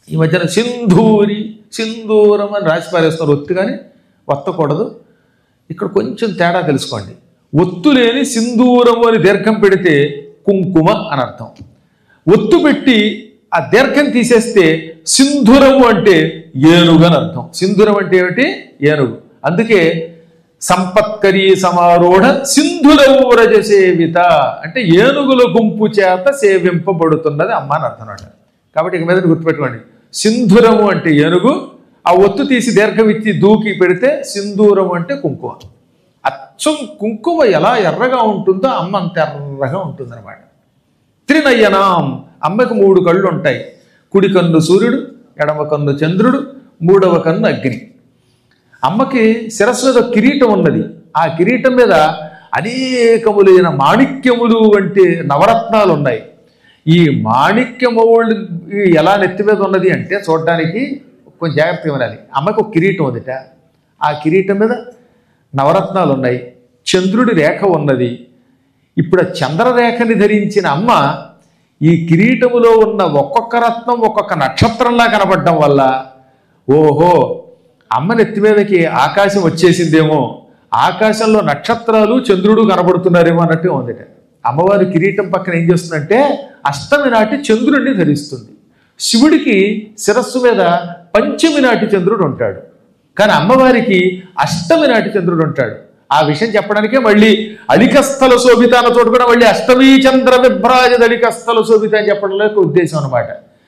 ఈ మధ్యన సింధూరి సింధూరం అని రాసి పారేస్తున్నారు ఒత్తు కానీ వత్తకూడదు ఇక్కడ కొంచెం తేడా తెలుసుకోండి ఒత్తు లేని సింధూరము అని దీర్ఘం పెడితే కుంకుమ అని అర్థం ఒత్తు పెట్టి ఆ దీర్ఘం తీసేస్తే సింధురము అంటే ఏనుగు అని అర్థం సింధురం అంటే ఏమిటి ఏనుగు అందుకే సంపత్కరీ సమారోఢ సింధురౌరజ సేవిత అంటే ఏనుగుల గుంపు చేత సేవింపబడుతున్నది అమ్మ అని అర్థం అన్నమాట కాబట్టి ఇక మీద గుర్తుపెట్టుకోండి సింధురము అంటే ఏనుగు ఆ ఒత్తు తీసి దీర్ఘం ఇచ్చి దూకి పెడితే సింధూరము అంటే కుంకుమ అచ్చం కుంకుమ ఎలా ఎర్రగా ఉంటుందో అమ్మ అంత ఎర్రగా ఉంటుందన్నమాట త్రినయనాం అమ్మకి మూడు కళ్ళు ఉంటాయి కుడి కన్ను సూర్యుడు ఎడమ కన్ను చంద్రుడు మూడవ కన్ను అగ్ని అమ్మకి శిరస్సు మీద ఒక కిరీటం ఉన్నది ఆ కిరీటం మీద అనేకములైన మాణిక్యములు వంటి నవరత్నాలు ఉన్నాయి ఈ మాణిక్యమౌళ్ళు ఎలా నెత్తి మీద ఉన్నది అంటే చూడడానికి కొంచెం జాగ్రత్తగా వినాలి అమ్మకి ఒక కిరీటం ఉందిట ఆ కిరీటం మీద నవరత్నాలు ఉన్నాయి చంద్రుడి రేఖ ఉన్నది ఇప్పుడు ఆ చంద్రరేఖని ధరించిన అమ్మ ఈ కిరీటములో ఉన్న ఒక్కొక్క రత్నం ఒక్కొక్క నక్షత్రంలా కనపడడం వల్ల ఓహో అమ్మ నెత్తి మీదకి ఆకాశం వచ్చేసిందేమో ఆకాశంలో నక్షత్రాలు చంద్రుడు కనబడుతున్నారేమో అన్నట్టు ఉందిట అమ్మవారి కిరీటం పక్కన ఏం చేస్తుందంటే అష్టమి నాటి చంద్రుడిని ధరిస్తుంది శివుడికి శిరస్సు మీద పంచమి నాటి చంద్రుడు ఉంటాడు కానీ అమ్మవారికి అష్టమి నాటి చంద్రుడు ఉంటాడు ఆ విషయం చెప్పడానికే మళ్ళీ అలికస్థల శోభిత అన్న చోటు కూడా మళ్ళీ అష్టమీ చంద్ర విభ్రాజ అలికస్థల శోభిత అని చెప్పడంలో ఒక ఉద్దేశం అనమాట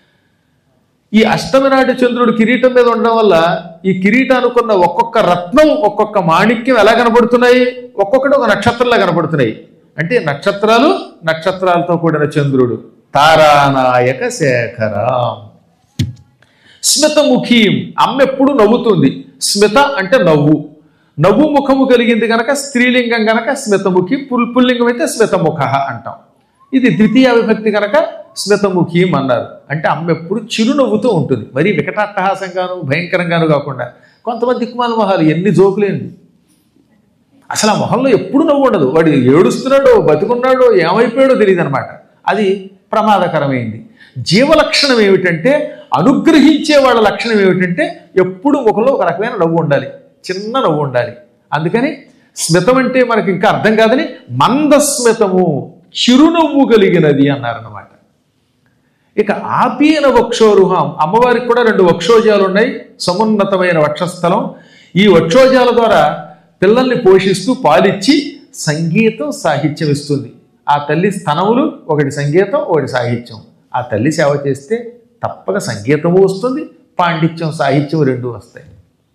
ఈ అష్టమి నాటి చంద్రుడు కిరీటం మీద ఉండడం వల్ల ఈ కిరీటానుకున్న ఒక్కొక్క రత్నం ఒక్కొక్క మాణిక్యం ఎలా కనబడుతున్నాయి ఒక్కొక్కటి ఒక నక్షత్రంలా కనబడుతున్నాయి అంటే నక్షత్రాలు నక్షత్రాలతో కూడిన చంద్రుడు తారానాయక శేఖరం స్మితముఖీం అమ్మ ఎప్పుడు నవ్వుతుంది స్మిత అంటే నవ్వు నవ్వు ముఖము కలిగింది గనక స్త్రీలింగం గనక స్మితముఖి పుల్ పుల్లింగం అయితే స్మితముఖ అంటాం ఇది ద్వితీయ విభక్తి కనుక స్మితముఖీం అన్నారు అంటే అమ్మ ఎప్పుడు చిరునవ్వుతూ ఉంటుంది మరీ వికటాట్టహాసంగాను భయంకరంగాను కాకుండా కొంతమంది దిక్కుమాల మొహాలు ఎన్ని జోకులేండి అసలు ఆ మొహంలో ఎప్పుడు నవ్వు ఉండదు వాడు ఏడుస్తున్నాడో బతుకున్నాడో ఏమైపోయాడో తెలియదు అనమాట అది ప్రమాదకరమైంది జీవలక్షణం ఏమిటంటే అనుగ్రహించే వాళ్ళ లక్షణం ఏమిటంటే ఎప్పుడు ముఖంలో ఒక రకమైన నవ్వు ఉండాలి చిన్న నవ్వు ఉండాలి అందుకని స్మితం అంటే మనకి ఇంకా అర్థం కాదని మందస్మితము చిరునవ్వు కలిగినది అన్నారన్నమాట ఇక ఆపీన వక్షోరుహం అమ్మవారికి కూడా రెండు వక్షోజాలు ఉన్నాయి సమున్నతమైన వక్షస్థలం ఈ వక్షోజాల ద్వారా పిల్లల్ని పోషిస్తూ పాలిచ్చి సంగీతం సాహిత్యం ఇస్తుంది ఆ తల్లి స్థనములు ఒకటి సంగీతం ఒకటి సాహిత్యం ఆ తల్లి సేవ చేస్తే తప్పక సంగీతము వస్తుంది పాండిత్యం సాహిత్యం రెండు వస్తాయి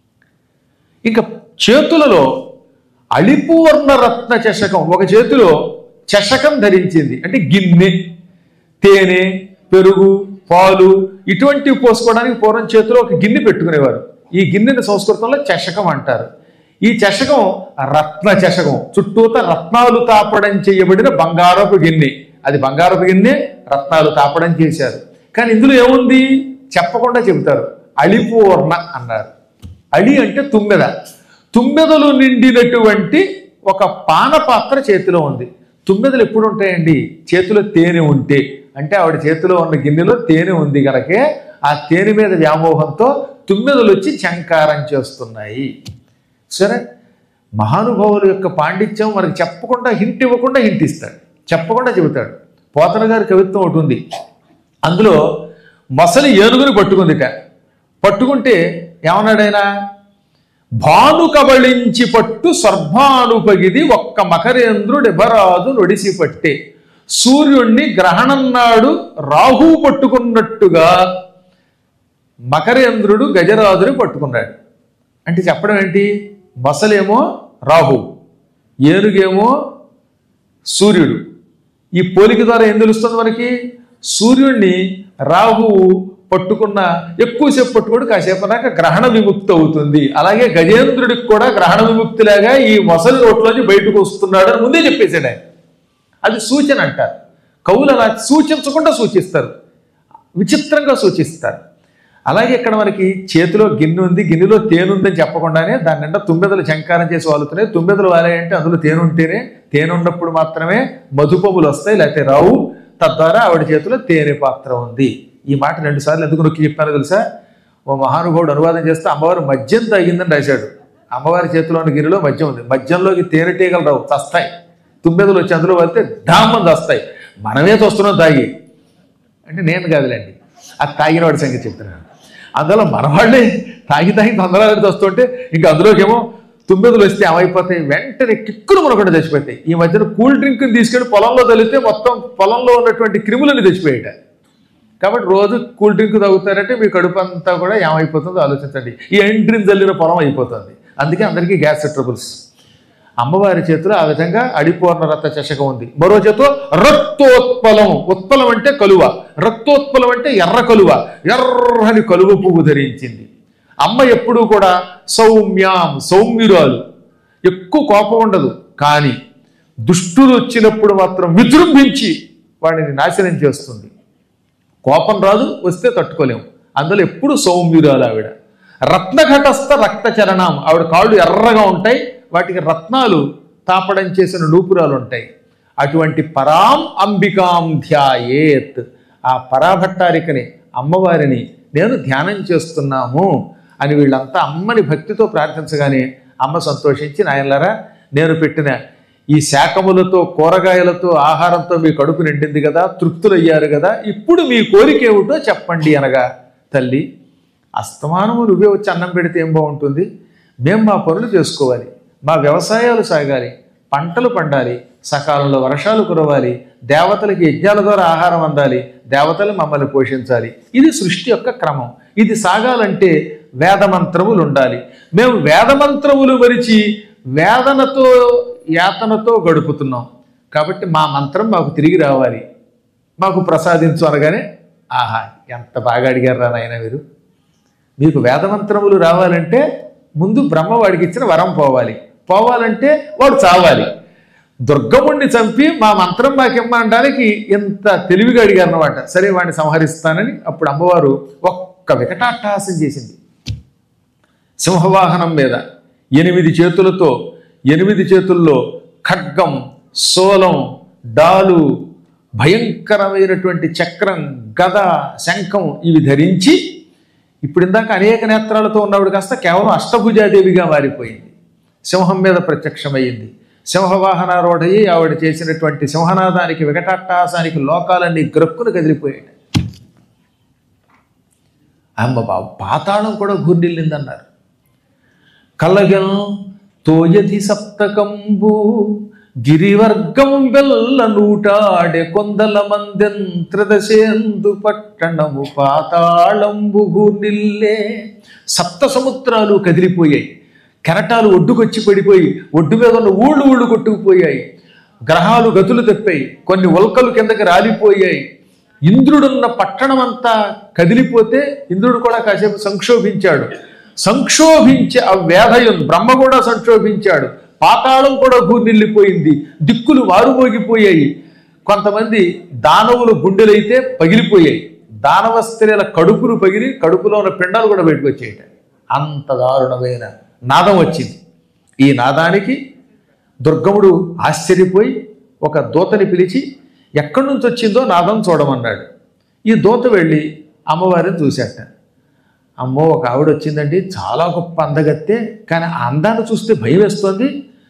ఇంకా చేతులలో అళిపూర్ణ రత్న చషకం ఒక చేతిలో చషకం ధరించింది అంటే గిన్నె తేనె పెరుగు పాలు ఇటువంటివి పోసుకోవడానికి పూర్వం చేతిలో ఒక గిన్నె పెట్టుకునేవారు ఈ గిన్నెని సంస్కృతంలో చషకం అంటారు ఈ చషకం రత్న చషకం చుట్టూత రత్నాలు తాపడం చేయబడిన బంగారపు గిన్నె అది బంగారపు గిన్నె రత్నాలు తాపడం చేశారు కానీ ఇందులో ఏముంది చెప్పకుండా చెబుతారు అళిపూర్ణ అన్నారు అళి అంటే తుమ్మెద తుమ్మెదలు నిండినటువంటి ఒక పాన పాత్ర చేతిలో ఉంది తుమ్మెదలు ఎప్పుడు ఉంటాయండి చేతిలో తేనె ఉంటే అంటే ఆవిడ చేతిలో ఉన్న గిన్నెలో తేనె ఉంది కనుకే ఆ తేనె మీద వ్యామోహంతో తుమ్మెదలు వచ్చి చంకారం చేస్తున్నాయి సరే మహానుభావుల యొక్క పాండిత్యం మనకి చెప్పకుండా హింట్ ఇవ్వకుండా హింట్ ఇస్తాడు చెప్పకుండా చెబుతాడు పోతన గారి కవిత్వం ఒకటి ఉంది అందులో మొసలి ఏనుగుని పట్టుకుందిట పట్టుకుంటే ఏమన్నాడైనా భాను కబళించి పట్టు సర్భానుపగిది ఒక్క మకరేంద్రుడెబరాదు నొడిసి పట్టే సూర్యుణ్ణి గ్రహణం నాడు రాహు పట్టుకున్నట్టుగా మకరేంద్రుడు గజరాజుని పట్టుకున్నాడు అంటే చెప్పడం ఏంటి మొసలేమో రాహు ఏనుగేమో సూర్యుడు ఈ పోలిక ద్వారా ఏం తెలుస్తుంది మనకి సూర్యుడిని రాహువు పట్టుకున్న ఎక్కువసేపు పట్టుకోడు కాసేపు దాకా గ్రహణ విముక్తి అవుతుంది అలాగే గజేంద్రుడికి కూడా గ్రహణ విముక్తిలాగా ఈ మొసలి నోట్లోంచి బయటకు వస్తున్నాడు అని ముందే చెప్పేశాడు ఆయన అది సూచన అంటారు కవులు అలా సూచించకుండా సూచిస్తారు విచిత్రంగా సూచిస్తారు అలాగే ఇక్కడ మనకి చేతిలో గిన్నె ఉంది గిన్నెలో తేనె ఉందని చెప్పకుండానే దాని నిండా తుమ్మెదలు చంకారం చేసి వాలుతున్నాయి తుమ్మెదలు వాలాయంటే అందులో తేనె ఉంటేనే తేనె ఉన్నప్పుడు మాత్రమే మధుపములు వస్తాయి లేకపోతే రావు తద్వారా ఆవిడ చేతిలో తేనె పాత్ర ఉంది ఈ మాట రెండు సార్లు ఎందుకు నొక్కి చెప్పానో తెలుసా ఓ మహానుభావుడు అనువాదం చేస్తే అమ్మవారు మద్యం తాగిందని రాశాడు అమ్మవారి చేతిలోని గిరిలో మద్యం ఉంది మద్యంలోకి తేనెటీగలు రావు చస్తాయి తుమ్మెదలు వచ్చి అందులో వెళ్తే డామ్మని చస్తాయి మనమే చూస్తున్నాం తాగి అంటే నేను కాదులేండి అది తాగిన వాడి సంగతి చెప్తున్నాను అందులో మనవాళ్ళే తాగి తాగి తొందరగా వస్తుంటే ఇంకా అందులోకేమో తుమ్మెదలు వస్తే ఏమైపోతాయి వెంటనే కిక్కులు మనకుండా చచ్చిపోతాయి ఈ మధ్యన కూల్ డ్రింక్ తీసుకెళ్ళి పొలంలో తలితే మొత్తం పొలంలో ఉన్నటువంటి క్రిములని తెచ్చిపోయేట కాబట్టి రోజు కూల్ డ్రింక్ తాగుతారంటే మీ కడుపు అంతా కూడా ఏమైపోతుందో ఆలోచించండి ఈ ఎంట్రీని చల్లిన పొలం అయిపోతుంది అందుకే అందరికీ గ్యాస్ ట్రబుల్స్ అమ్మవారి చేతిలో ఆ విధంగా అడిపూర్ణ రక్త చషకం ఉంది మరో చేతిలో రక్తోత్పలం ఉత్పలం అంటే కలువ రక్తోత్పలం అంటే ఎర్ర కలువ ఎర్రని కలువ పువ్వు ధరించింది అమ్మ ఎప్పుడూ కూడా సౌమ్యాం సౌమ్యురాలు ఎక్కువ కోపం ఉండదు కానీ దుష్టులు వచ్చినప్పుడు మాత్రం విజృంభించి వాడిని నాశనం చేస్తుంది కోపం రాదు వస్తే తట్టుకోలేము అందులో ఎప్పుడు సౌమ్యురాలు ఆవిడ రత్నఘటస్థ రక్త చరణం ఆవిడ కాళ్ళు ఎర్రగా ఉంటాయి వాటికి రత్నాలు తాపడం చేసిన నూపురాలు ఉంటాయి అటువంటి పరాం అంబికాం ధ్యాయేత్ ఆ పరాభట్టారికని అమ్మవారిని నేను ధ్యానం చేస్తున్నాము అని వీళ్ళంతా అమ్మని భక్తితో ప్రార్థించగానే అమ్మ సంతోషించి నాయనలారా నేను పెట్టిన ఈ శాకములతో కూరగాయలతో ఆహారంతో మీ కడుపు నిండింది కదా తృప్తులయ్యారు కదా ఇప్పుడు మీ కోరిక ఏమిటో చెప్పండి అనగా తల్లి అస్తమానము నువ్వే వచ్చి అన్నం పెడితే ఏం బాగుంటుంది మేము మా పనులు చేసుకోవాలి మా వ్యవసాయాలు సాగాలి పంటలు పండాలి సకాలంలో వర్షాలు కురవాలి దేవతలకి యజ్ఞాల ద్వారా ఆహారం అందాలి దేవతలు మమ్మల్ని పోషించాలి ఇది సృష్టి యొక్క క్రమం ఇది సాగాలంటే వేదమంత్రములు ఉండాలి మేము వేదమంత్రములు మరిచి వేదనతో యాతనతో గడుపుతున్నాం కాబట్టి మా మంత్రం మాకు తిరిగి రావాలి మాకు ప్రసాదించు అనగానే ఆహా ఎంత బాగా అడిగారా నాయన మీరు మీకు వేదమంత్రములు రావాలంటే ముందు బ్రహ్మ వాడికి ఇచ్చిన వరం పోవాలి పోవాలంటే వాడు చావాలి దుర్గముణ్ణి చంపి మా మంత్రం మాకిమ్మనడానికి ఇంత తెలివిగా అడిగారు అనమాట సరే వాడిని సంహరిస్తానని అప్పుడు అమ్మవారు ఒక్క వికటాట్టహాసం చేసింది సింహవాహనం మీద ఎనిమిది చేతులతో ఎనిమిది చేతుల్లో ఖడ్గం సోలం డాలు భయంకరమైనటువంటి చక్రం గద శంఖం ఇవి ధరించి ఇప్పుడు ఇందాక అనేక నేత్రాలతో ఉన్నవాడు కాస్త కేవలం అష్టభుజాదేవిగా మారిపోయింది సింహం మీద ప్రత్యక్షమైంది సింహవాహనారూఢయి ఆవిడ చేసినటువంటి సింహనాదానికి వికటాట్టహాసానికి లోకాలన్నీ గ్రక్కును కదిలిపోయాయి అమ్మ బాబు పాతాళం కూడా గుర్నిల్లిందన్నారు కలగం తోయది సప్తకంబు గిరివర్గం వెల్ల నూటాడె కొందల మందెంత్రదశేందు పట్టణము పాతాళంబు నిల్లే సప్త సముద్రాలు కదిలిపోయాయి కెరటాలు ఒడ్డుకొచ్చి పడిపోయి ఒడ్డు మీద ఉన్న ఊళ్ళు ఊళ్ళు కొట్టుకుపోయాయి గ్రహాలు గతులు తప్పాయి కొన్ని ఉల్కలు కిందకి రాలిపోయాయి ఇంద్రుడున్న పట్టణమంతా కదిలిపోతే ఇంద్రుడు కూడా కాసేపు సంక్షోభించాడు సంక్షోభించి ఆ వేధయం బ్రహ్మ కూడా సంక్షోభించాడు పాతాళం కూడా భూనిల్లిపోయింది దిక్కులు వారుమోగిపోయాయి కొంతమంది దానవులు గుండెలైతే పగిలిపోయాయి దానవ స్త్రీల కడుపులు పగిలి కడుపులో ఉన్న పిండాలు కూడా బయటకు వచ్చేయట అంత దారుణమైన నాదం వచ్చింది ఈ నాదానికి దుర్గముడు ఆశ్చర్యపోయి ఒక దూతని పిలిచి ఎక్కడి నుంచి వచ్చిందో నాదం చూడమన్నాడు ఈ దూత వెళ్ళి అమ్మవారిని చూశాట అమ్మో ఒక ఆవిడ వచ్చిందండి చాలా గొప్ప అందగత్తే కానీ ఆ అందాన్ని చూస్తే భయం వేస్తుంది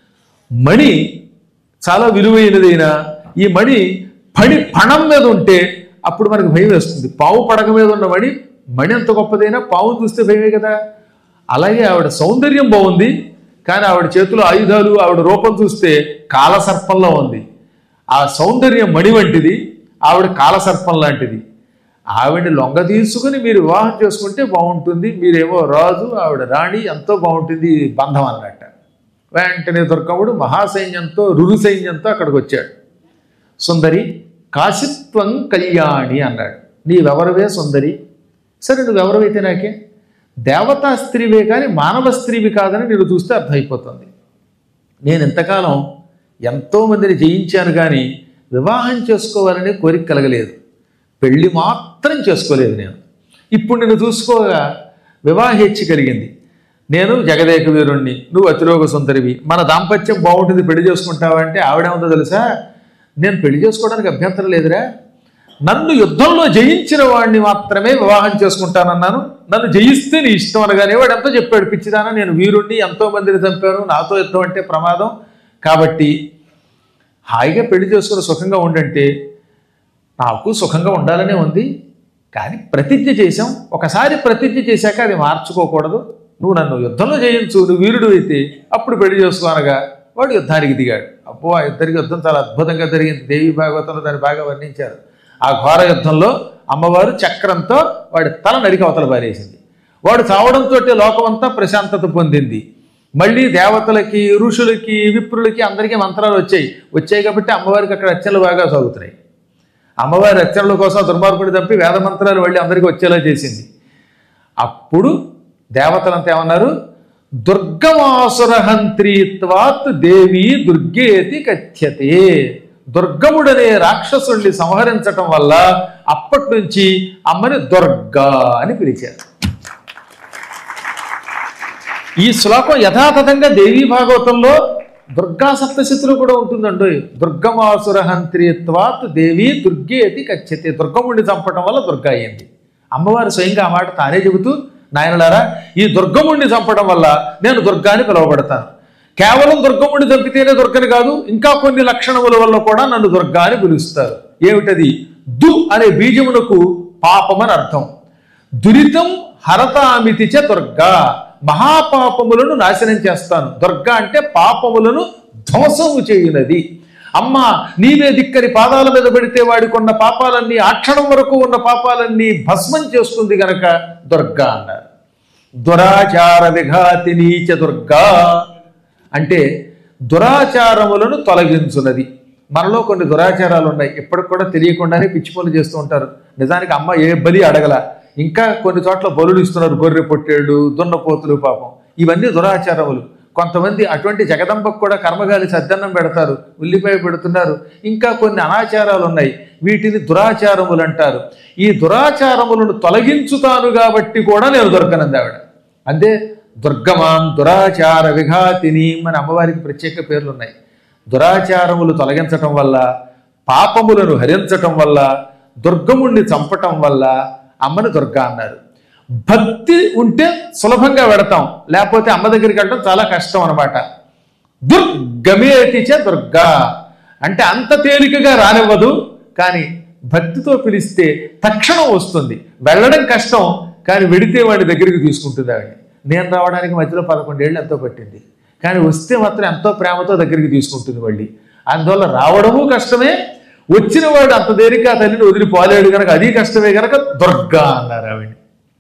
మణి చాలా విలువైనదైన ఈ మణి పడి పణం మీద ఉంటే అప్పుడు మనకు భయం వేస్తుంది పావు పడక మీద ఉన్న మణి మణి ఎంత గొప్పదైనా పావు చూస్తే భయమే కదా అలాగే ఆవిడ సౌందర్యం బాగుంది కానీ ఆవిడ చేతిలో ఆయుధాలు ఆవిడ రూపం చూస్తే కాలసర్పంలో ఉంది ఆ సౌందర్యం మణి వంటిది ఆవిడ కాలసర్పం లాంటిది ఆవిడని లొంగ తీసుకుని మీరు వివాహం చేసుకుంటే బాగుంటుంది మీరేమో రాజు ఆవిడ రాణి ఎంతో బాగుంటుంది ఈ బంధం అన్నట్ట వెంటనే దుర్గముడు మహాసైన్యంతో రురు సైన్యంతో అక్కడికి వచ్చాడు సుందరి కాశిత్వం కళ్యాణి అన్నాడు నీవెవరవే సుందరి సరే నువ్వెవరవైతే నాకే దేవతా స్త్రీవే కానీ మానవ స్త్రీవి కాదని నేను చూస్తే అర్థమైపోతుంది నేను ఇంతకాలం ఎంతోమందిని జయించాను కానీ వివాహం చేసుకోవాలనే కోరిక కలగలేదు పెళ్లి మాత్రం చేసుకోలేదు నేను ఇప్పుడు నేను చూసుకోగా వివాహేచ్ఛ కలిగింది నేను జగదేక వీరుణ్ణి నువ్వు అతిలోక సుందరివి మన దాంపత్యం బాగుంటుంది పెళ్లి చేసుకుంటావా అంటే ఆవిడేముందో తెలుసా నేను పెళ్లి చేసుకోవడానికి అభ్యంతరం లేదురా నన్ను యుద్ధంలో జయించిన వాడిని మాత్రమే వివాహం చేసుకుంటానన్నాను నన్ను జయిస్తే నీ ఇష్టం అనగానే వాడు ఎంతో చెప్పాడు పిచ్చిదానా నేను వీరుణ్ణి ఎంతో మందిని చంపాను నాతో యుద్ధం అంటే ప్రమాదం కాబట్టి హాయిగా పెళ్లి చేసుకుని సుఖంగా ఉండంటే నాకు సుఖంగా ఉండాలనే ఉంది కానీ ప్రతిజ్ఞ చేశాం ఒకసారి ప్రతిజ్ఞ చేశాక అది మార్చుకోకూడదు నువ్వు నన్ను యుద్ధంలో జయించు నువ్వు వీరుడు అయితే అప్పుడు పెళ్లి చేసుకోనగా వాడు యుద్ధానికి దిగాడు అబ్బో ఆ ఇద్దరికి యుద్ధం చాలా అద్భుతంగా జరిగింది దేవి భాగవతంలో దాన్ని బాగా వర్ణించారు ఆ ఘోర యుద్ధంలో అమ్మవారు చక్రంతో వాడి తల నరికి అవతల పారేసింది వాడు చావడంతో లోకమంతా ప్రశాంతత పొందింది మళ్ళీ దేవతలకి ఋషులకి విప్రులకి అందరికీ మంత్రాలు వచ్చాయి వచ్చాయి కాబట్టి అమ్మవారికి అక్కడ అర్చనలు బాగా సాగుతున్నాయి అమ్మవారి రచనల కోసం దుర్మార్గుడు తప్పి వేద మంత్రాలు వెళ్ళి అందరికీ వచ్చేలా చేసింది అప్పుడు దేవతలంతా ఏమన్నారు దుర్గమాసురహంత్రీత్వాత్ దేవి దుర్గేతి కథ్యతే దుర్గముడనే రాక్షసుల్ని సంహరించటం వల్ల అప్పటి నుంచి అమ్మని దుర్గా అని పిలిచారు ఈ శ్లోకం యథాతథంగా దేవీ భాగవతంలో దుర్గా సప్తశతిలో కూడా ఉంటుందండి దుర్గమాసురహంత్రిత్వాత్ దేవి దుర్గేతి కచ్చతే దుర్గముడిని చంపటం వల్ల దుర్గా అయింది అమ్మవారు స్వయంగా ఆ మాట తానే చెబుతూ నాయనలారా ఈ దుర్గముడిని చంపడం వల్ల నేను దుర్గాని పిలువబడతాను కేవలం దుర్గముడిని చంపితేనే దుర్గని కాదు ఇంకా కొన్ని లక్షణముల వల్ల కూడా నన్ను దుర్గా అని పిలుస్తారు ఏమిటది దు అనే బీజమునకు పాపమని అర్థం దురితం హరతామితి చ దుర్గా మహాపాపములను నాశనం చేస్తాను దుర్గా అంటే పాపములను ధ్వంసము చేయునది అమ్మ నీవే దిక్కని పాదాల మీద పెడితే వాడికున్న పాపాలన్నీ ఆ క్షణం వరకు ఉన్న పాపాలన్నీ భస్మం చేస్తుంది గనక దుర్గా అన్నారు దురాచార విఘాతి నీచ దుర్గా అంటే దురాచారములను తొలగించున్నది మనలో కొన్ని దురాచారాలు ఉన్నాయి ఇప్పటికి కూడా తెలియకుండానే పిచ్చి పనులు చేస్తూ ఉంటారు నిజానికి అమ్మ ఏ బలి అడగల ఇంకా కొన్ని చోట్ల బలులు ఇస్తున్నారు గొర్రె పొట్టేళ్ళు దున్నపోతులు పాపం ఇవన్నీ దురాచారములు కొంతమంది అటువంటి జగదంబకు కూడా కర్మగాలి సద్దన్నం పెడతారు ఉల్లిపాయ పెడుతున్నారు ఇంకా కొన్ని అనాచారాలు ఉన్నాయి వీటిని దురాచారములు అంటారు ఈ దురాచారములను తొలగించుతాను కాబట్టి కూడా నేను దొరకనంది ఆవిడ అంతే దుర్గమాం దురాచార విఘాతిని మన అమ్మవారికి ప్రత్యేక పేర్లు ఉన్నాయి దురాచారములు తొలగించటం వల్ల పాపములను హరించటం వల్ల దుర్గముణ్ణి చంపటం వల్ల అమ్మని దుర్గా అన్నారు భక్తి ఉంటే సులభంగా వెడతాం లేకపోతే అమ్మ దగ్గరికి వెళ్ళడం చాలా కష్టం అనమాట దుర్గమేతిచ దుర్గా అంటే అంత తేలికగా రానివ్వదు కానీ భక్తితో పిలిస్తే తక్షణం వస్తుంది వెళ్ళడం కష్టం కానీ వెడితే వాడి దగ్గరికి తీసుకుంటుంది ఆవిడ నేను రావడానికి మధ్యలో పదకొండేళ్ళు ఎంతో పట్టింది కానీ వస్తే మాత్రం ఎంతో ప్రేమతో దగ్గరికి తీసుకుంటుంది మళ్ళీ అందువల్ల రావడము కష్టమే వచ్చిన వాడు అంత దేనికి ఆ తల్లిని వదిలిపోలేడు కనుక అది కష్టమే కనుక దుర్గా అన్నారు ఆవిడ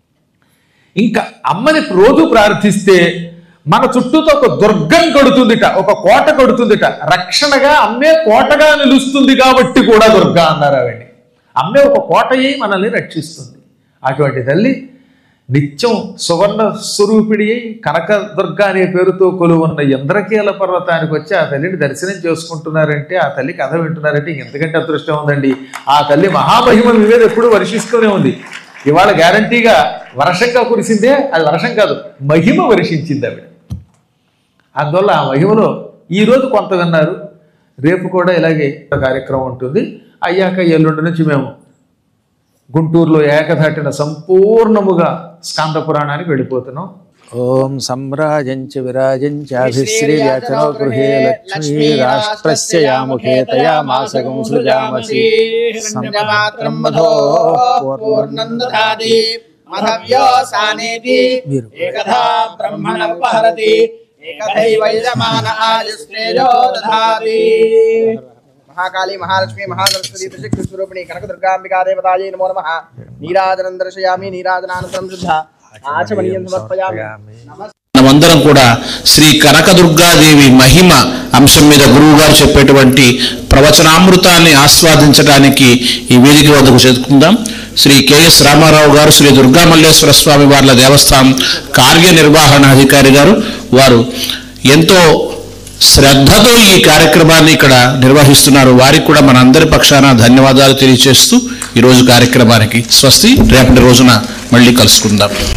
ఇంకా అమ్మని రోజు ప్రార్థిస్తే మన చుట్టూతో ఒక దుర్గం కడుతుందిట ఒక కోట కడుతుందిట రక్షణగా అమ్మే కోటగా నిలుస్తుంది కాబట్టి కూడా దుర్గా అన్నారు ఆవిడ అమ్మే ఒక కోట అయి మనల్ని రక్షిస్తుంది అటువంటి తల్లి నిత్యం సువర్ణ స్వరూపిడి అయి కనకదుర్గ అనే పేరుతో కొలువున్న ఇంద్రకీల పర్వతానికి వచ్చి ఆ తల్లిని దర్శనం చేసుకుంటున్నారంటే ఆ తల్లి కథ వింటున్నారంటే ఎంతకంటే అదృష్టం ఉందండి ఆ తల్లి మహామహిమ మీ మీద ఎప్పుడూ వర్షిస్తూనే ఉంది ఇవాళ గ్యారంటీగా వర్షంగా కురిసిందే అది వర్షం కాదు మహిమ వర్షించింది ఆవిడ అందువల్ల ఆ మహిమలో ఈ రోజు కొంత విన్నారు రేపు కూడా ఇలాగే ఒక కార్యక్రమం ఉంటుంది అయ్యాక ఎల్లుండి నుంచి మేము గుంటూరులో ఏకధాటిన సంపూర్ణముగా స్కాంద పురాణానికి వెళ్ళిపోతున్నాం ఓం సమ్రాజంచ విరాజంచాభిశ్రీయచనో గృహే లక్ష్మీ రాష్ట్రస్య యాముఖే తయా మాసగం సృజామసి సంజమాత్రం మధో పూర్ణందధాతి మధవ్యోసానేతి వీరు. ఏకథా బ్రహ్మణ ఉపహరతి ఏకథైవైజమాన ఆయుస్తేజో దధాతి మహాకాళీ మహాలక్ష్మి మహాసరస్వతి త్రిశక్తి స్వరూపిణి కనక దుర్గాంబికా దేవతాయై నమో నమః నీరాజనం దర్శయామి నీరాజనానంతరం శుద్ధ ఆచమనీయం సమర్పయామి మనమందరం కూడా శ్రీ కనకదుర్గాదేవి మహిమ అంశం మీద గురువు గారు చెప్పేటువంటి ప్రవచనామృతాన్ని ఆస్వాదించడానికి ఈ వేదిక వద్దకు చేరుకుందాం శ్రీ కెఎస్ రామారావు గారు శ్రీ దుర్గా మల్లేశ్వర స్వామి వార్ల దేవస్థానం కార్యనిర్వహణాధికారి గారు వారు ఎంతో శ్రద్ధతో ఈ కార్యక్రమాన్ని ఇక్కడ నిర్వహిస్తున్నారు వారికి కూడా మనందరి పక్షాన ధన్యవాదాలు తెలియజేస్తూ ఈరోజు కార్యక్రమానికి స్వస్తి రేపటి రోజున మళ్ళీ కలుసుకుందాం